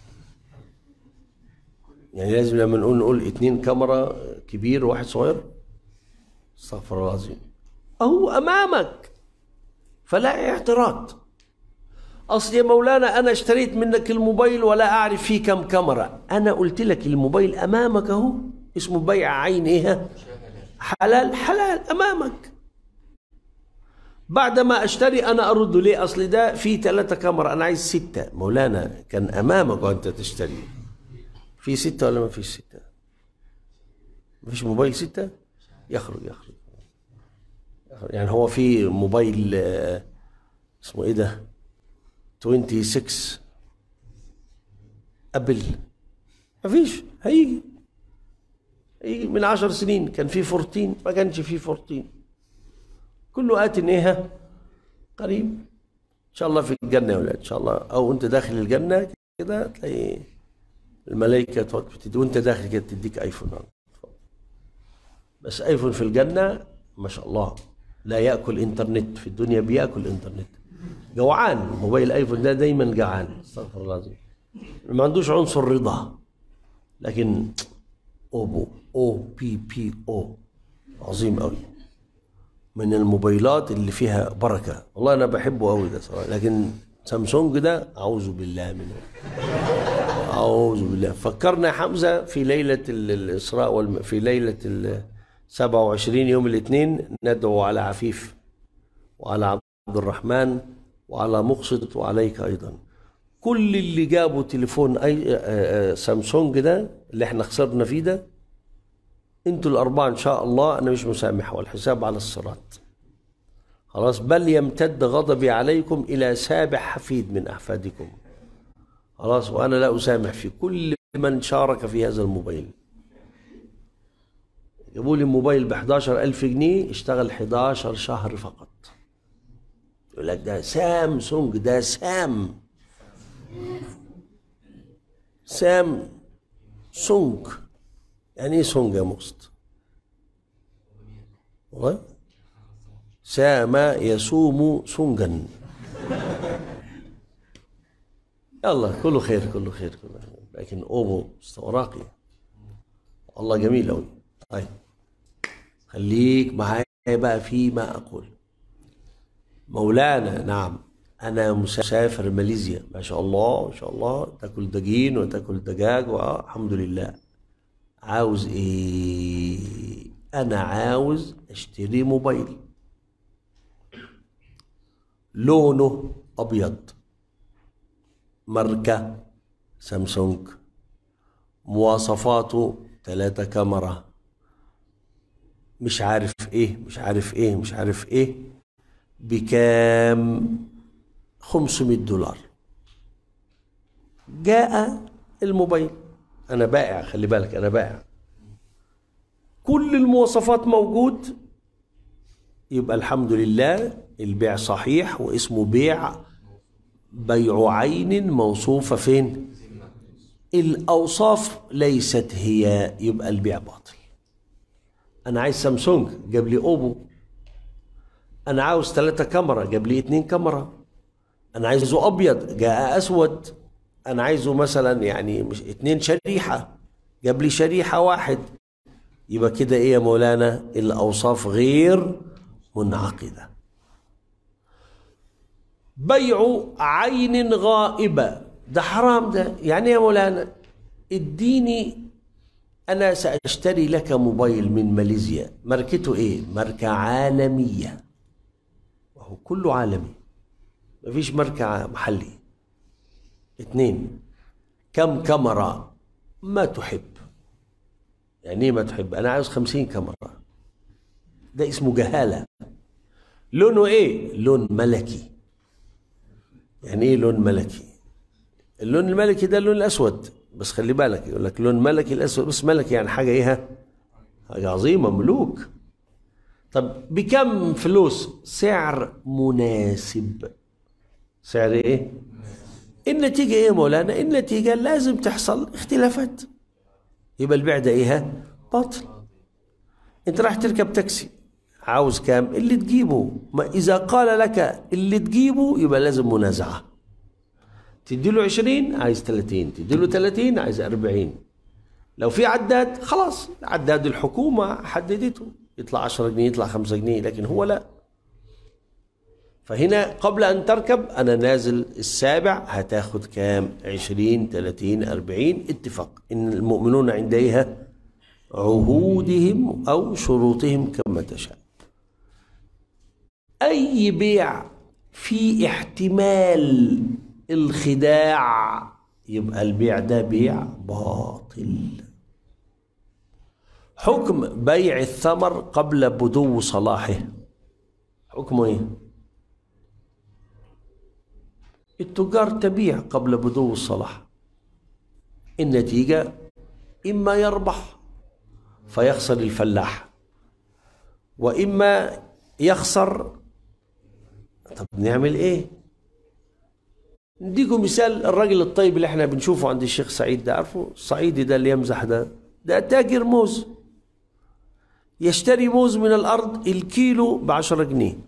يعني لازم لما نقول نقول اثنين كاميرا كبير وواحد صغير استغفر الله العظيم أهو أمامك فلا اعتراض أصل يا مولانا أنا اشتريت منك الموبايل ولا أعرف فيه كم كاميرا أنا قلت لك الموبايل أمامك أهو اسمه بيع عين إيه حلال حلال أمامك بعد ما اشتري انا ارد ليه اصل ده في ثلاثة كاميرا انا عايز ستة مولانا كان امامك وانت تشتري في ستة ولا ما فيش ستة مفيش موبايل ستة يخرج يخرج يخرج. يعني هو في موبايل آه، اسمه ايه ده 26 ابل مفيش هيجي هيجي من عشر سنين كان في 14 ما كانش في 14 كله آت ايه قريب ان شاء الله في الجنه يا ولاد ان شاء الله او انت داخل الجنه كده تلاقي الملائكه توقف بتدي وانت داخل كده تديك ايفون بس ايفون في الجنه ما شاء الله لا ياكل انترنت في الدنيا بياكل انترنت جوعان موبايل ايفون ده دايما جعان استغفر الله العظيم ما عندوش عنصر رضا لكن اوبو او بي بي او عظيم قوي من الموبايلات اللي فيها بركه والله انا بحبه قوي ده صراحه لكن سامسونج ده اعوذ بالله منه اعوذ بالله فكرنا يا حمزه في ليله ال- الاسراء والم... في ليله ال 27 يوم الاثنين ندعو على عفيف وعلى عبد الرحمن وعلى مقسط وعليك ايضا كل اللي جابوا تليفون اي آه، آه، سامسونج ده اللي احنا خسرنا فيه ده انتوا الاربعه ان شاء الله انا مش مسامح والحساب على الصراط خلاص بل يمتد غضبي عليكم الى سابع حفيد من احفادكم خلاص وانا لا اسامح في كل من شارك في هذا الموبايل جابوا لي موبايل ب 11000 جنيه اشتغل 11 شهر فقط يقول لك ده سامسونج ده سام سام سونج يعني ايه سونج يا مقسط والله سام يسوم سونجا يلا كله خير كله خير كله خير لكن اوبو مستوى راقي والله جميل قوي طيب خليك معايا بقى فيما اقول مولانا نعم انا مسافر ماليزيا ما شاء الله ما شاء الله تاكل دجين وتاكل دجاج والحمد لله عاوز ايه انا عاوز اشتري موبايل لونه ابيض ماركه سامسونج مواصفاته ثلاثة كاميرا مش عارف ايه مش عارف ايه مش عارف ايه بكام 500 دولار جاء الموبايل انا بائع خلي بالك انا بائع كل المواصفات موجود يبقى الحمد لله البيع صحيح واسمه بيع بيع عين موصوفة فين الأوصاف ليست هي يبقى البيع باطل أنا عايز سامسونج جاب لي أوبو أنا عاوز ثلاثة كاميرا جاب لي اتنين كاميرا أنا عايزه أبيض جاء أسود أنا عايزه مثلا يعني مش اتنين شريحة جاب لي شريحة واحد يبقى كده إيه يا مولانا الأوصاف غير منعقدة بيع عين غائبة ده حرام ده يعني إيه يا مولانا اديني أنا سأشتري لك موبايل من ماليزيا ماركته إيه ماركة عالمية وهو كله عالمي مفيش ماركة محلي اتنين كم كاميرا ما تحب يعني ايه ما تحب انا عاوز خمسين كاميرا ده اسمه جهالة لونه ايه لون ملكي يعني ايه لون ملكي اللون الملكي ده اللون الاسود بس خلي بالك يقول لك لون ملكي الاسود بس ملكي يعني حاجه ايه حاجه عظيمه ملوك طب بكم فلوس سعر مناسب سعر ايه النتيجه ايه يا مولانا النتيجه لازم تحصل اختلافات يبقى البيع ده ايه باطل انت راح تركب تاكسي عاوز كام اللي تجيبه ما اذا قال لك اللي تجيبه يبقى لازم منازعه تدي له 20 عايز 30 تدي له 30 عايز 40 لو في عداد خلاص عداد الحكومه حددته يطلع 10 جنيه يطلع 5 جنيه لكن هو لا فهنا قبل ان تركب انا نازل السابع هتاخد كام 20 30 40 اتفاق ان المؤمنون عند ايها عهودهم او شروطهم كما تشاء اي بيع في احتمال الخداع يبقى البيع ده بيع باطل حكم بيع الثمر قبل بدو صلاحه حكمه ايه التجار تبيع قبل بدو الصلاح النتيجة إما يربح فيخسر الفلاح وإما يخسر طب نعمل إيه نديكم مثال الراجل الطيب اللي احنا بنشوفه عند الشيخ سعيد ده عارفه الصعيدي ده اللي يمزح ده ده تاجر موز يشتري موز من الأرض الكيلو بعشرة جنيه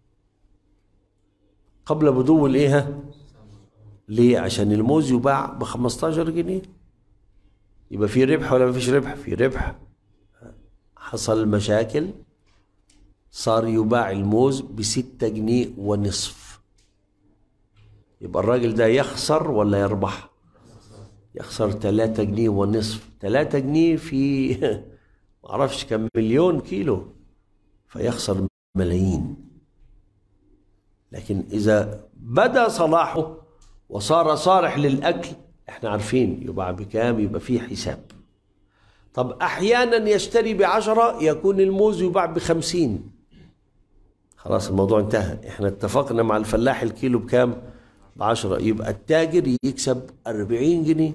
قبل بدو الايه ها؟ ليه عشان الموز يباع ب 15 جنيه يبقى في ربح ولا ما فيش ربح في ربح حصل مشاكل صار يباع الموز بستة جنيه ونصف يبقى الراجل ده يخسر ولا يربح يخسر تلاتة جنيه ونصف تلاتة جنيه في معرفش كم مليون كيلو فيخسر ملايين لكن إذا بدا صلاحه وصار صالح للأكل احنا عارفين يباع بكام يبقى فيه حساب طب أحيانا يشتري بعشرة يكون الموز يباع بخمسين خلاص الموضوع انتهى احنا اتفقنا مع الفلاح الكيلو بكام بعشرة يبقى التاجر يكسب أربعين جنيه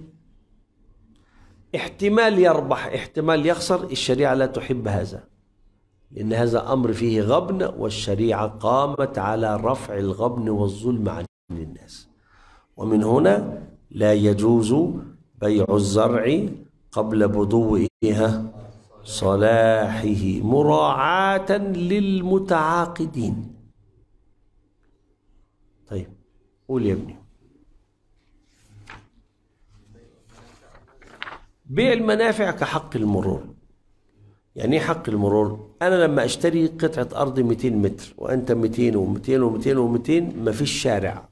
احتمال يربح احتمال يخسر الشريعة لا تحب هذا لأن هذا أمر فيه غبن والشريعة قامت على رفع الغبن والظلم عن الناس ومن هنا لا يجوز بيع الزرع قبل بدو إيها صلاحه مراعاة للمتعاقدين طيب قول يا ابني بيع المنافع كحق المرور يعني ايه حق المرور انا لما اشتري قطعه ارض 200 متر وانت 200 و200 و200 و200 مفيش شارع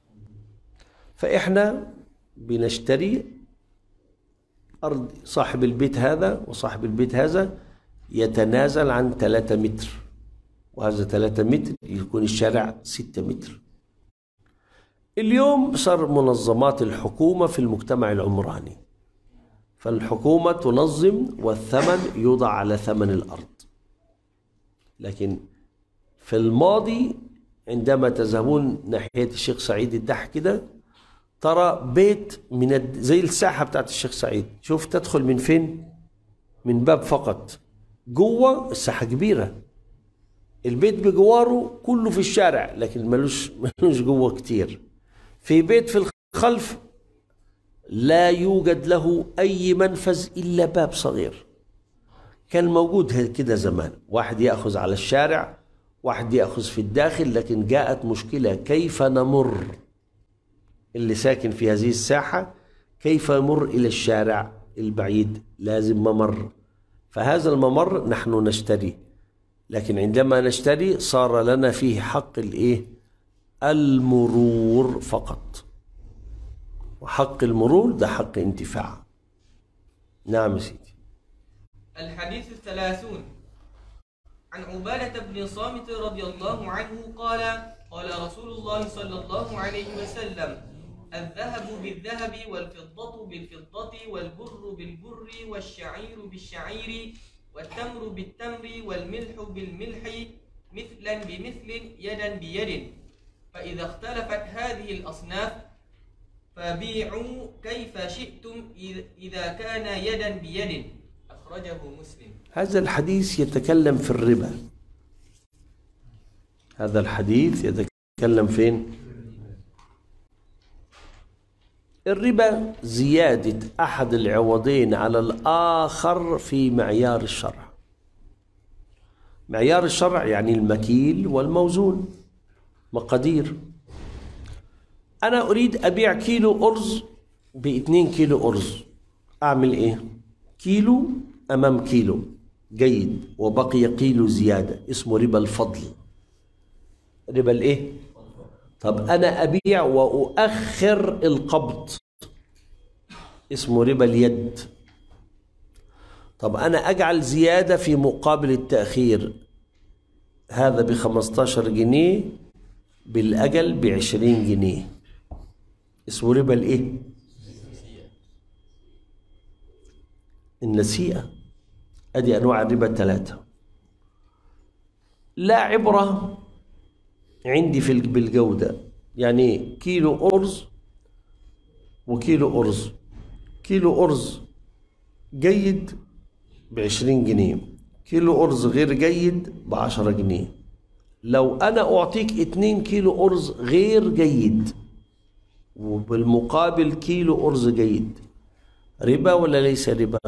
فاحنا بنشتري ارض صاحب البيت هذا وصاحب البيت هذا يتنازل عن 3 متر وهذا 3 متر يكون الشارع 6 متر اليوم صار منظمات الحكومه في المجتمع العمراني فالحكومة تنظم والثمن يوضع على ثمن الأرض لكن في الماضي عندما تذهبون ناحية الشيخ سعيد الدح كده ترى بيت من الد... زي الساحة بتاعت الشيخ سعيد شوف تدخل من فين من باب فقط جوه الساحة كبيرة البيت بجواره كله في الشارع لكن ملوش ملوش جوه كتير في بيت في الخلف لا يوجد له أي منفذ إلا باب صغير كان موجود كده زمان واحد يأخذ على الشارع واحد يأخذ في الداخل لكن جاءت مشكلة كيف نمر اللي ساكن في هذه الساحة كيف يمر إلى الشارع البعيد لازم ممر فهذا الممر نحن نشتري لكن عندما نشتري صار لنا فيه حق الايه المرور فقط وحق المرور ده حق انتفاع نعم يا سيدي الحديث الثلاثون عن عبادة بن صامت رضي الله عنه قال قال رسول الله صلى الله عليه وسلم الذهب بالذهب والفضة بالفضة والبر بالبر والشعير بالشعير والتمر بالتمر والملح بالملح مثلا بمثل يدا بيد فإذا اختلفت هذه الأصناف فبيعوا كيف شئتم إذا كان يدا بيد أخرجه مسلم هذا الحديث يتكلم في الربا هذا الحديث يتكلم فين الربا زيادة أحد العوضين على الآخر في معيار الشرع معيار الشرع يعني المكيل والموزون مقادير أنا أريد أبيع كيلو أرز باتنين كيلو أرز أعمل إيه؟ كيلو أمام كيلو جيد وبقي كيلو زيادة اسمه ربا الفضل ربا الإيه؟ طب أنا أبيع وأؤخر القبض اسمه ربا اليد طب أنا أجعل زيادة في مقابل التأخير هذا بخمستاشر جنيه بالأجل بعشرين جنيه اسمه ربا الايه النسيئة ادي انواع الربا الثلاثه لا عبره عندي في بالجوده يعني كيلو ارز وكيلو ارز كيلو ارز جيد بعشرين جنيه كيلو أرز غير جيد بعشرة جنيه لو أنا أعطيك اتنين كيلو أرز غير جيد وبالمقابل كيلو أرز جيد ربا ولا ليس ربا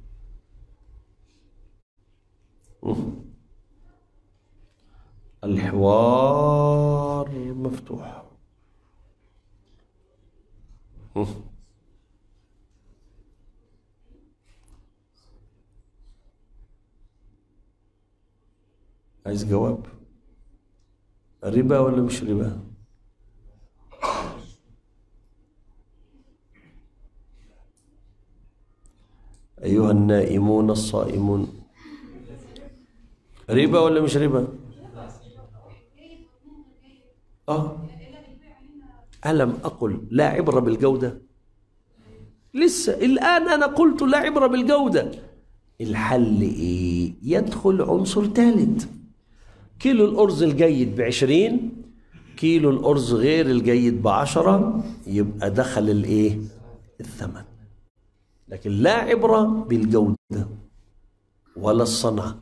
الحوار مفتوح عايز جواب ربا ولا مش ربا أيها النائمون الصائمون ربا ولا مش ربا آه ألم أقل لا عبرة بالجودة لسه الآن أنا قلت لا عبرة بالجودة الحل إيه يدخل عنصر ثالث كيلو الأرز الجيد بعشرين كيلو الأرز غير الجيد بعشرة يبقى دخل الإيه الثمن لكن لا عبرة بالجودة ولا الصنعة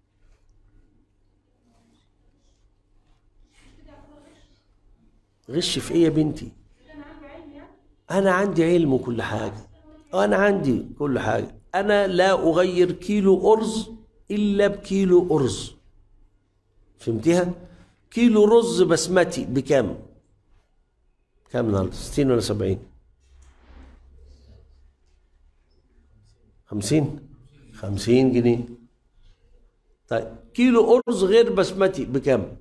غش في ايه يا بنتي انا عندي علم وكل حاجة انا عندي كل حاجة انا لا اغير كيلو ارز الا بكيلو ارز فهمتيها كيلو رز بسمتي بكام كام النهارده 60 ولا 70 50 50 جنيه طيب كيلو أرز غير بسمتي بكام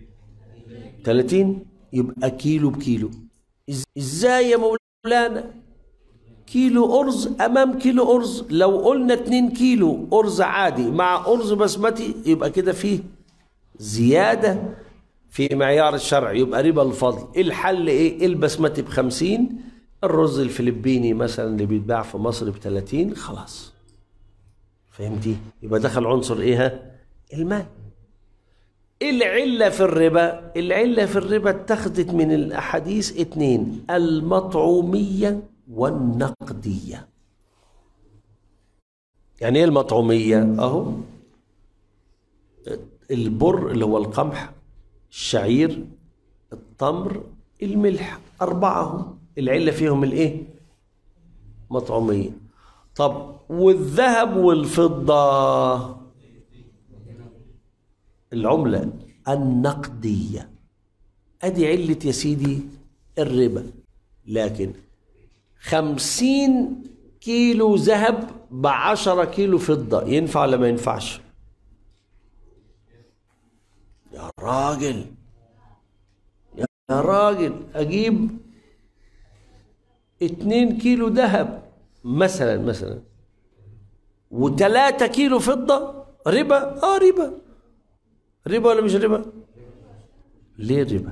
30 يبقى كيلو بكيلو إز- ازاي يا مولانا كيلو أرز أمام كيلو أرز لو قلنا 2 كيلو أرز عادي مع أرز بسمتي يبقى كده فيه زيادة في معيار الشرع يبقى ربا الفضل الحل ايه البسمتي بخمسين الرز الفلبيني مثلا اللي بيتباع في مصر بثلاثين خلاص فهمتي يبقى دخل عنصر ايه ها المال العلة في الربا العلة في الربا اتخذت من الأحاديث اتنين المطعومية والنقدية يعني ايه المطعومية اهو البر اللي هو القمح الشعير التمر الملح أربعة هم العلة فيهم الإيه؟ مطعومية طب والذهب والفضة العملة النقدية أدي علة يا سيدي الربا لكن خمسين كيلو ذهب بعشرة كيلو فضة ينفع ولا ما ينفعش؟ يا راجل يا راجل اجيب اتنين كيلو ذهب مثلا مثلا وتلاتة كيلو فضة ربا اه ربا ربا ولا مش ربا ليه ربا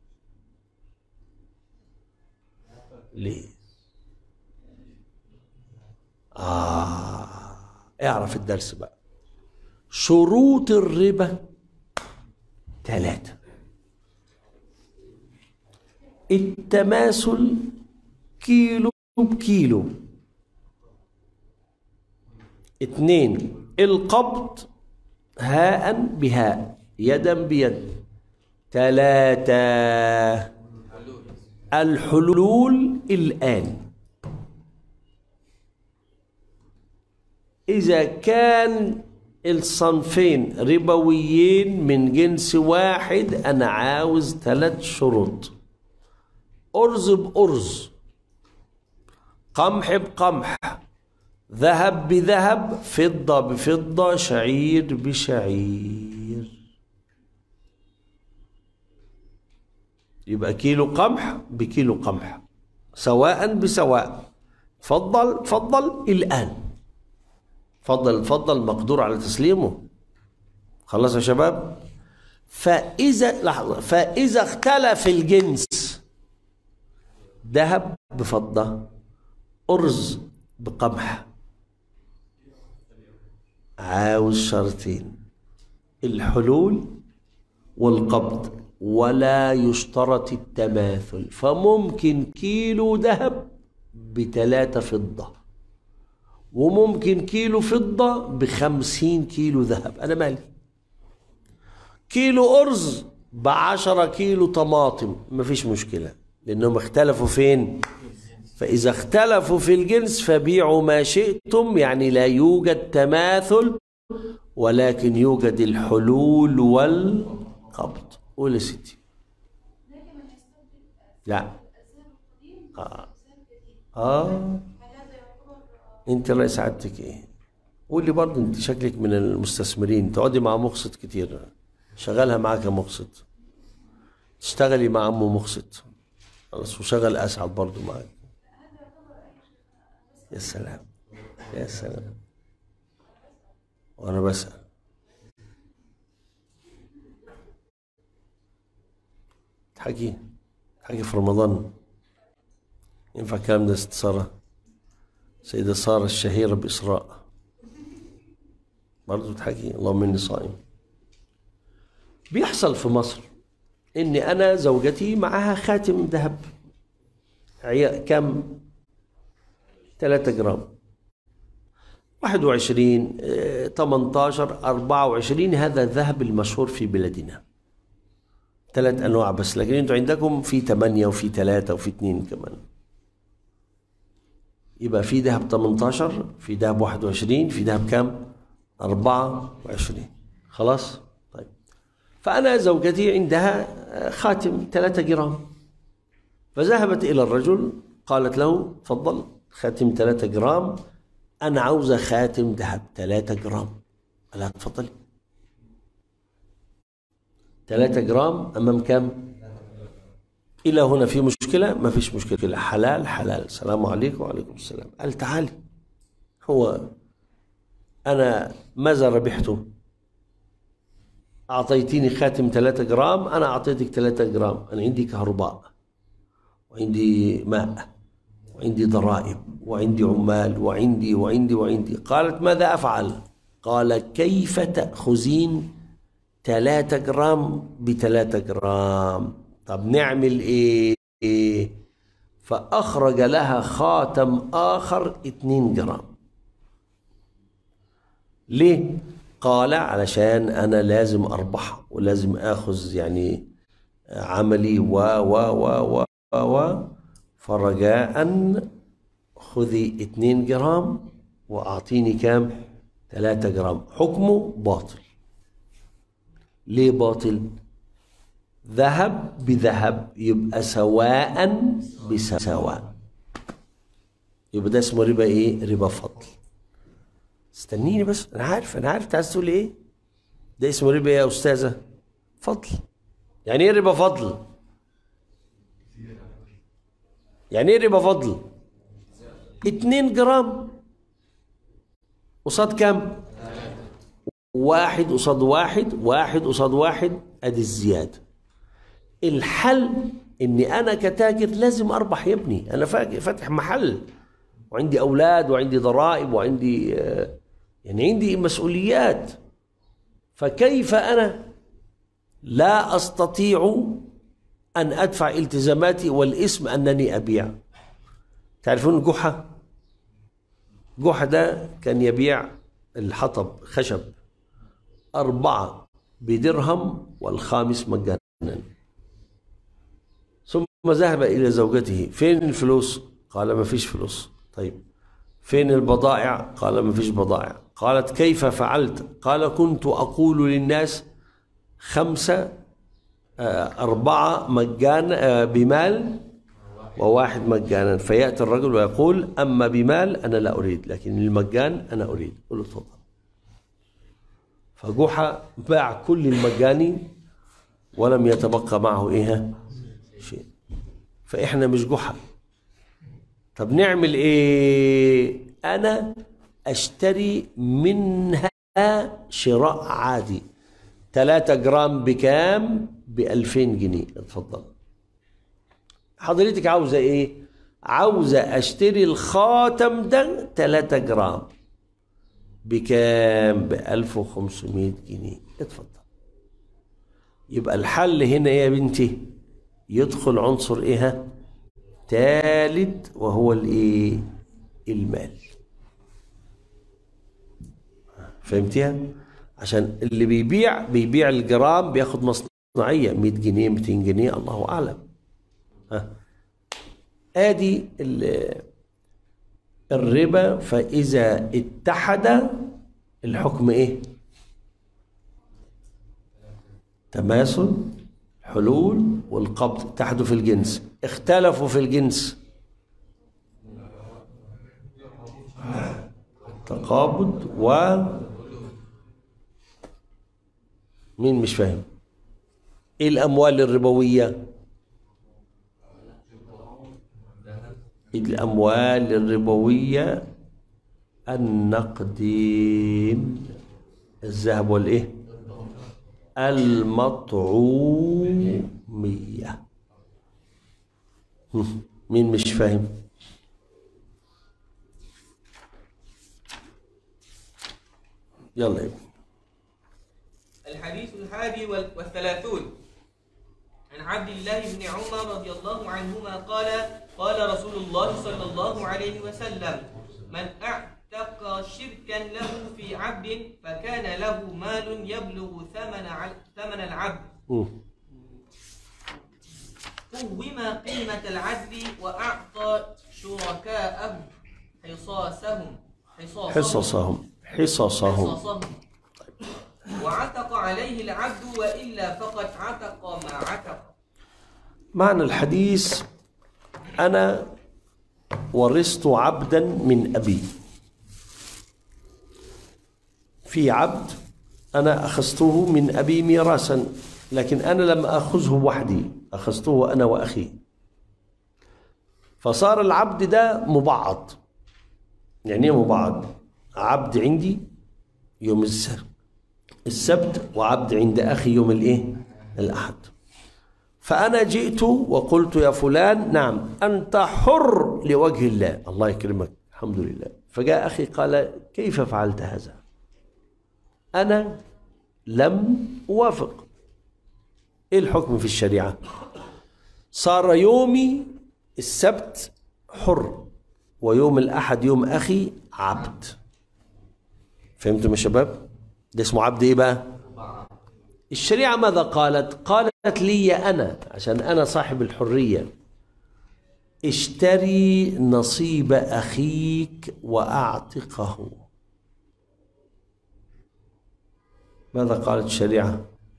ليه آه اعرف الدرس بقى شروط الربا ثلاثة التماثل كيلو بكيلو اثنين القبض هاء بهاء يدا بيد ثلاثة الحلول الآن إذا كان الصنفين ربويين من جنس واحد أنا عاوز ثلاث شروط أرز بأرز قمح بقمح ذهب بذهب فضة بفضة شعير بشعير يبقى كيلو قمح بكيلو قمح سواء بسواء فضل فضل الآن فضل فضل مقدور على تسليمه خلاص يا شباب فإذا لحظة فإذا اختلف الجنس ذهب بفضة أرز بقمح عاوز شرطين الحلول والقبض ولا يشترط التماثل فممكن كيلو ذهب بتلاتة فضة وممكن كيلو فضة بخمسين كيلو ذهب أنا مالي كيلو أرز بعشرة كيلو طماطم مفيش مشكلة لأنهم اختلفوا فين فإذا اختلفوا في الجنس فبيعوا ما شئتم يعني لا يوجد تماثل ولكن يوجد الحلول والقبض قول يا ستي لا آه. آه. انت الله سعادتك ايه قول لي برضه انت شكلك من المستثمرين تقعدي مع مقسط كتير شغلها معاك يا مقسط تشتغلي مع عمو مقسط خلاص وشغل اسعد برضه معاك يا سلام يا سلام وانا بسأل تحكي تحكي في رمضان ينفع الكلام ده ست سارة سيدة سارة الشهيرة بإسراء برضه تحكي اللهم إني صائم بيحصل في مصر إن أنا زوجتي معاها خاتم ذهب عيا- كم 3 جرام 21 آه، 18 24 هذا الذهب المشهور في بلادنا ثلاث انواع بس لكن انتوا عندكم في 8 وفي 3 وفي 2 كمان يبقى في ذهب 18 في ذهب 21 في ذهب كام 24 خلاص طيب فانا زوجتي عندها آه، خاتم 3 جرام فذهبت الى الرجل قالت له تفضل خاتم 3 جرام انا عاوزه خاتم ذهب 3 جرام قال لها تفضلي 3 جرام امام كم الى هنا في مشكله ما فيش مشكله حلال حلال السلام عليكم وعليكم السلام قال تعالي هو انا ماذا ربحته اعطيتيني خاتم 3 جرام انا اعطيتك 3 جرام انا عندي كهرباء وعندي ماء وعندي ضرائب وعندي عمال وعندي وعندي وعندي قالت ماذا افعل قال كيف تاخذين 3 جرام بثلاثة جرام طب نعمل ايه فأخرج لها خاتم آخر 2 جرام ليه قال علشان أنا لازم أربح ولازم أخذ يعني عملي و و و و و, و فرجاء خذي 2 جرام وأعطيني كام 3 جرام حكمه باطل ليه باطل ذهب بذهب يبقى سواء بسواء يبقى ده اسمه ربا ايه ربا فضل استنيني بس انا عارف انا عارف انت عايز تقول ايه ده اسمه ربا إيه يا استاذه فضل يعني ايه ربا فضل يعني ايه ربا فضل 2 جرام قصاد كام واحد قصاد واحد واحد قصاد واحد ادي الزياده الحل اني انا كتاجر لازم اربح يا ابني انا فا- فاتح محل وعندي اولاد وعندي ضرائب وعندي آه، يعني عندي مسؤوليات فكيف انا لا استطيع ان ادفع التزاماتي والاسم انني ابيع تعرفون جحا جحا ده كان يبيع الحطب خشب أربعة بدرهم والخامس مجانا ثم ذهب إلى زوجته فين الفلوس قال ما فيش فلوس طيب فين البضائع قال ما فيش بضائع قالت كيف فعلت قال كنت أقول للناس خمسة آه، أربعة مجانا آه، بمال وواحد مجانا فيأتي الرجل ويقول أما بمال أنا لا أريد لكن المجان أنا أريد قل له تفضل فجحا باع كل المجاني ولم يتبقى معه ايه شيء فاحنا مش جحا طب نعمل ايه انا اشتري منها شراء عادي 3 جرام بكام ب 2000 جنيه اتفضل حضرتك عاوزه ايه عاوزه اشتري الخاتم ده 3 جرام بكام ب 1500 جنيه اتفضل يبقى الحل هنا يا بنتي يدخل عنصر ايه ها؟ تالت وهو الايه المال فهمتيها عشان اللي بيبيع بيبيع الجرام بياخد مصنعيه 100 جنيه 200 جنيه الله اعلم ها ادي ال- الربا فاذا اتحد الحكم ايه تماثل حلول والقبض اتحدوا في الجنس اختلفوا في الجنس تقابض و مين مش فاهم ايه الاموال الربويه الاموال الربويه النقدين الذهب والايه المطعوميه هم، مين مش فاهم يلا يا ابني الحديث الحادي وال- والثلاثون عن عبد الله بن عمر رضي الله عنهما قال قال رسول الله صلى الله عليه وسلم من اعتق شركا له في عبد فكان له مال يبلغ ثمن ع- ثمن العبد هم. قوم قيمة العدل وأعطى شركاءه حصاصهم حصاصهم حصصهم حصصهم حصصهم وعتق عليه العبد وإلا فقد عتق ما عتق معنى الحديث أنا ورثت عبدا من أبي في عبد أنا أخذته من أبي ميراثا لكن أنا لم أخذه وحدي أخذته أنا وأخي فصار العبد ده مبعض يعني إيه مبعض عبد عندي يوم السبت السبت وعبد عند أخي يوم الإيه الأحد فأنا جئت وقلت يا فلان نعم أنت حر لوجه الله الله يكرمك الحمد لله فجاء أخي قال كيف فعلت هذا أنا لم أوافق إيه الحكم في الشريعة صار يومي السبت حر ويوم الأحد يوم أخي عبد فهمتم يا شباب ده اسمه عبد إيه بقى الشريعة ماذا قالت؟ قالت لي أنا عشان أنا صاحب الحرية اشتري نصيب أخيك وأعتقه ماذا قالت الشريعة؟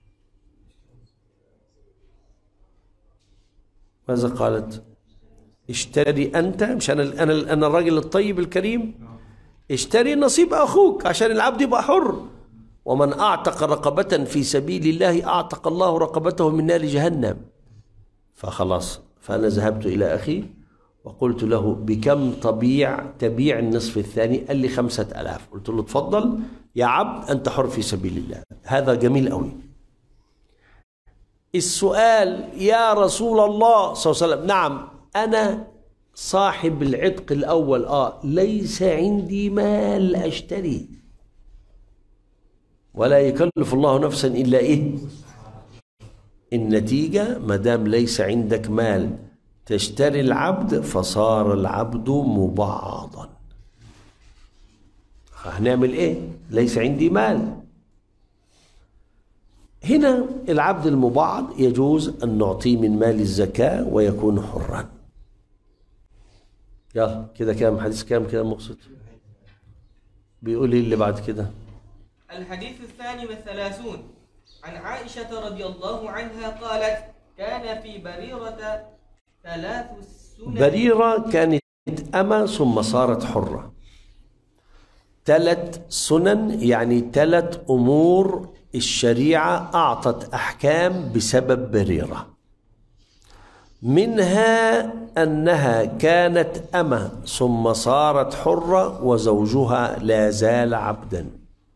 ماذا قالت؟ اشتري أنت مش أنا أنا أنا الراجل الطيب الكريم اشتري نصيب أخوك عشان العبد يبقى حر ومن أعتق رقبة في سبيل الله أعتق الله رقبته من نار جهنم فخلاص فأنا ذهبت إلى أخي وقلت له بكم تبيع تبيع النصف الثاني قال لي خمسة ألاف قلت له تفضل يا عبد أنت حر في سبيل الله هذا جميل قوي السؤال يا رسول الله صلى الله عليه وسلم نعم أنا صاحب العتق الأول آه ليس عندي مال أشتري ولا يكلف الله نفسا الا ايه النتيجه ما دام ليس عندك مال تشتري العبد فصار العبد مبعضا هنعمل ايه ليس عندي مال هنا العبد المبعض يجوز ان نعطيه من مال الزكاه ويكون حرا يلا كده كام حديث كام كده مقصد بيقول ايه اللي بعد كده الحديث الثاني والثلاثون عن عائشة رضي الله عنها قالت كان في بريرة ثلاث سنن بريرة كانت أما ثم صارت حرة ثلاث سنن يعني ثلاث أمور الشريعة أعطت أحكام بسبب بريرة منها أنها كانت أمة ثم صارت حرة وزوجها لا زال عبدا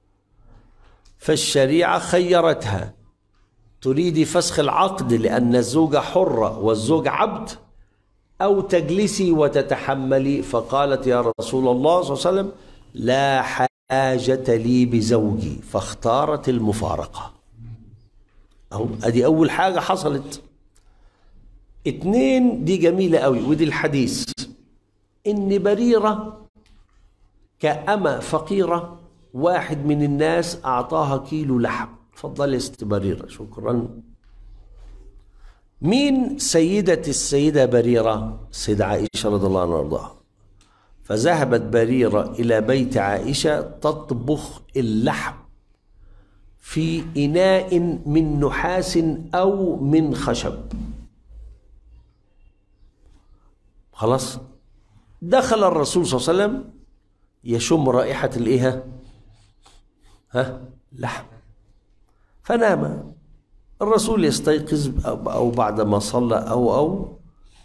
فالشريعة خيرتها تريد فسخ العقد لأن الزوجة حرة والزوج عبد أو تجلسي وتتحملي فقالت يا رسول الله صلى الله عليه وسلم لا آجت لي بزوجي فاختارت المفارقة أهو أدي أول حاجة حصلت اتنين دي جميلة قوي ودي الحديث إن بريرة كأمة فقيرة واحد من الناس أعطاها كيلو لحم تفضلي يا ست بريرة شكرا مين سيدة السيدة بريرة السيدة عائشة رضي الله عنها وارضاها فذهبت بريرة إلى بيت عائشة تطبخ اللحم في إناء من نحاس أو من خشب خلاص دخل الرسول صلى الله عليه وسلم يشم رائحة الإيه ها لحم فنام الرسول يستيقظ أو بعد ما صلى أو أو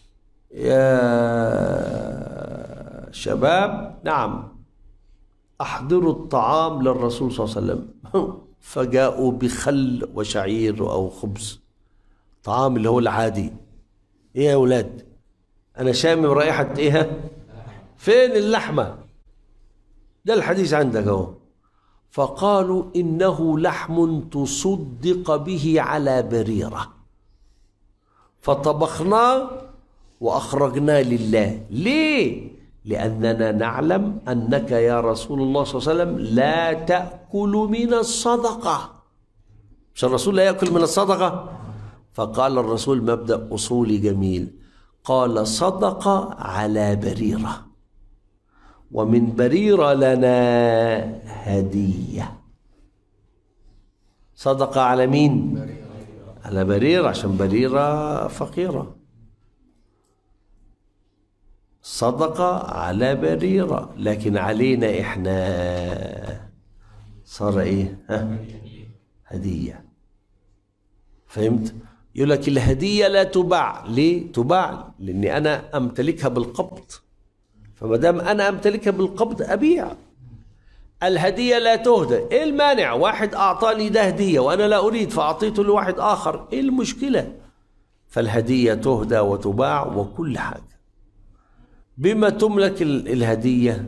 يا شباب نعم أحضروا الطعام للرسول صلى الله عليه وسلم فجاءوا بخل وشعير أو خبز طعام اللي هو العادي إيه يا أولاد أنا شامم رائحة إيه فين اللحمة ده الحديث عندك أهو فقالوا إنه لحم تصدق به على بريرة فطبخناه وأخرجناه لله ليه؟ لأننا نعلم أنك يا رسول الله صلى الله عليه وسلم لا تأكل من الصدقة مش الرسول لا يأكل من الصدقة فقال الرسول مبدأ أصولي جميل قال صدق على بريرة ومن بريرة لنا هدية صدق على مين على بريرة عشان بريرة فقيرة صدق على بريرة لكن علينا إحنا صار إيه ها؟ هدية فهمت يقول لك الهدية لا تباع ليه تباع لأني أنا أمتلكها بالقبض فما دام أنا أمتلكها بالقبض أبيع الهدية لا تهدى إيه المانع واحد أعطاني ده هدية وأنا لا أريد فأعطيته لواحد آخر إيه المشكلة فالهدية تهدى وتباع وكل حاجة بما تملك ال- الهدية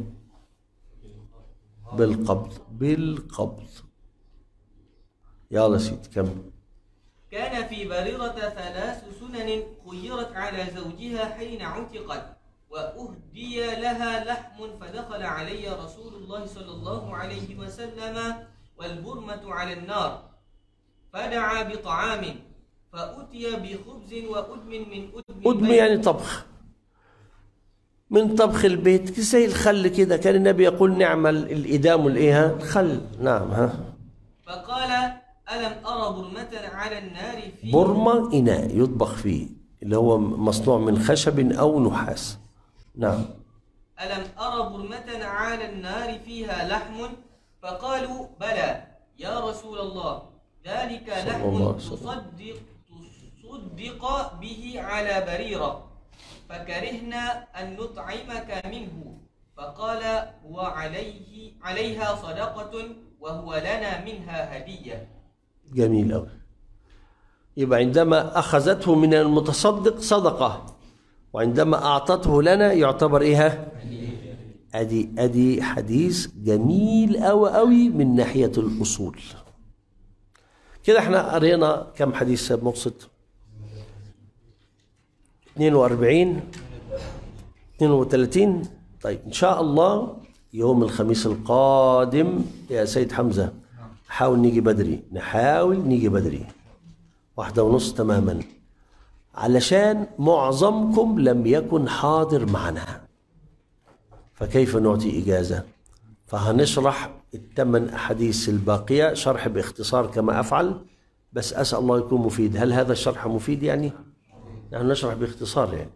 بالقبض بالقبض يلا سيدي كمل كان في بريرة ثلاث سنن خيرت على زوجها حين عتقت وأهدي لها لحم فدخل علي رسول الله صلى الله عليه وسلم والبرمة على النار فدعا بطعام فأتي بخبز وأدم من أدم أدم البيت. يعني طبخ من طبخ البيت زي الخل كده كان النبي يقول نعمل الإدام والإيه ها؟ الخل نعم ها فقال ألم أرى برمة على النار في برمة إناء يطبخ فيه اللي هو مصنوع من خشب أو نحاس نعم ألم أرى برمة على النار فيها لحم فقالوا بلى يا رسول الله ذلك صلى لحم الله عليه وسلم. تصدق تصدق به على بريرة فكرهنا أن نطعمك منه فقال هو عليه عليها صدقة وهو لنا منها هدية جميل أوي يبقى عندما أخذته من المتصدق صدقة وعندما أعطته لنا يعتبر إيه أدي أدي حديث جميل أوي أوي من ناحية الأصول كده احنا قرينا كم حديث يا مقصد 42 32 طيب إن شاء الله يوم الخميس القادم يا سيد حمزة نحاول نيجي بدري نحاول نيجي بدري واحدة ونص تماما علشان معظمكم لم يكن حاضر معنا فكيف نعطي إجازة فهنشرح الثمان أحاديث الباقية شرح باختصار كما أفعل بس أسأل الله يكون مفيد هل هذا الشرح مفيد يعني؟ نحن نشرح باختصار يعني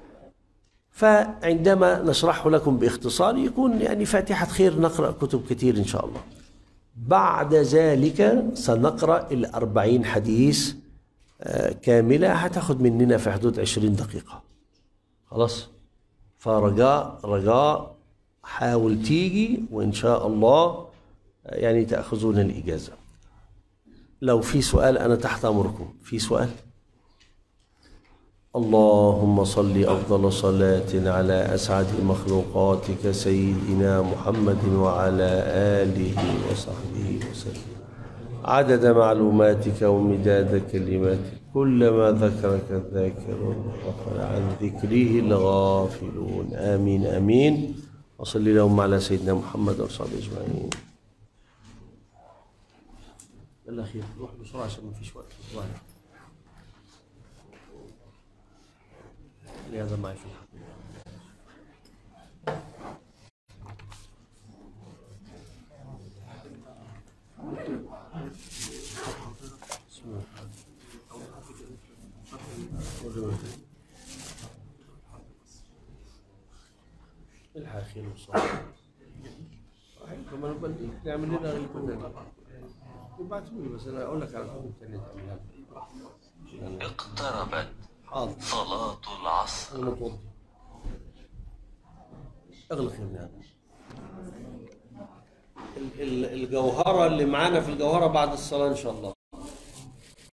فعندما نشرحه لكم باختصار يكون يعني فاتحة خير نقرأ كتب كثير إن شاء الله بعد ذلك سنقرأ الأربعين حديث آه، كاملة هتاخد مننا في حدود عشرين دقيقة خلاص فرجاء رجاء حاول تيجي وإن شاء الله آه، يعني تأخذون الإجازة لو في سؤال أنا تحت أمركم في سؤال اللهم صل أفضل صلاة على أسعد مخلوقاتك سيدنا محمد وعلى آله وصحبه وسلم عدد معلوماتك ومداد كلماتك كلما ذكرك الذاكرون وغفل عن ذكره الغافلون آمين آمين وصل اللهم على سيدنا محمد وصحبه أجمعين الأخير روح بسرعة عشان ما فيش وقت واحد. لهذا ما يشوف الحاخير وصار كمان بدي نعمل لنا اللي كنا ابعتوا لي بس انا اقول لك على الحكم الثاني تعملها اقتربت حاضر صلاة العصر انا متوضي اغلق يا ابن ادم ال- ال- الجوهره اللي معانا في الجوهره بعد الصلاه ان شاء الله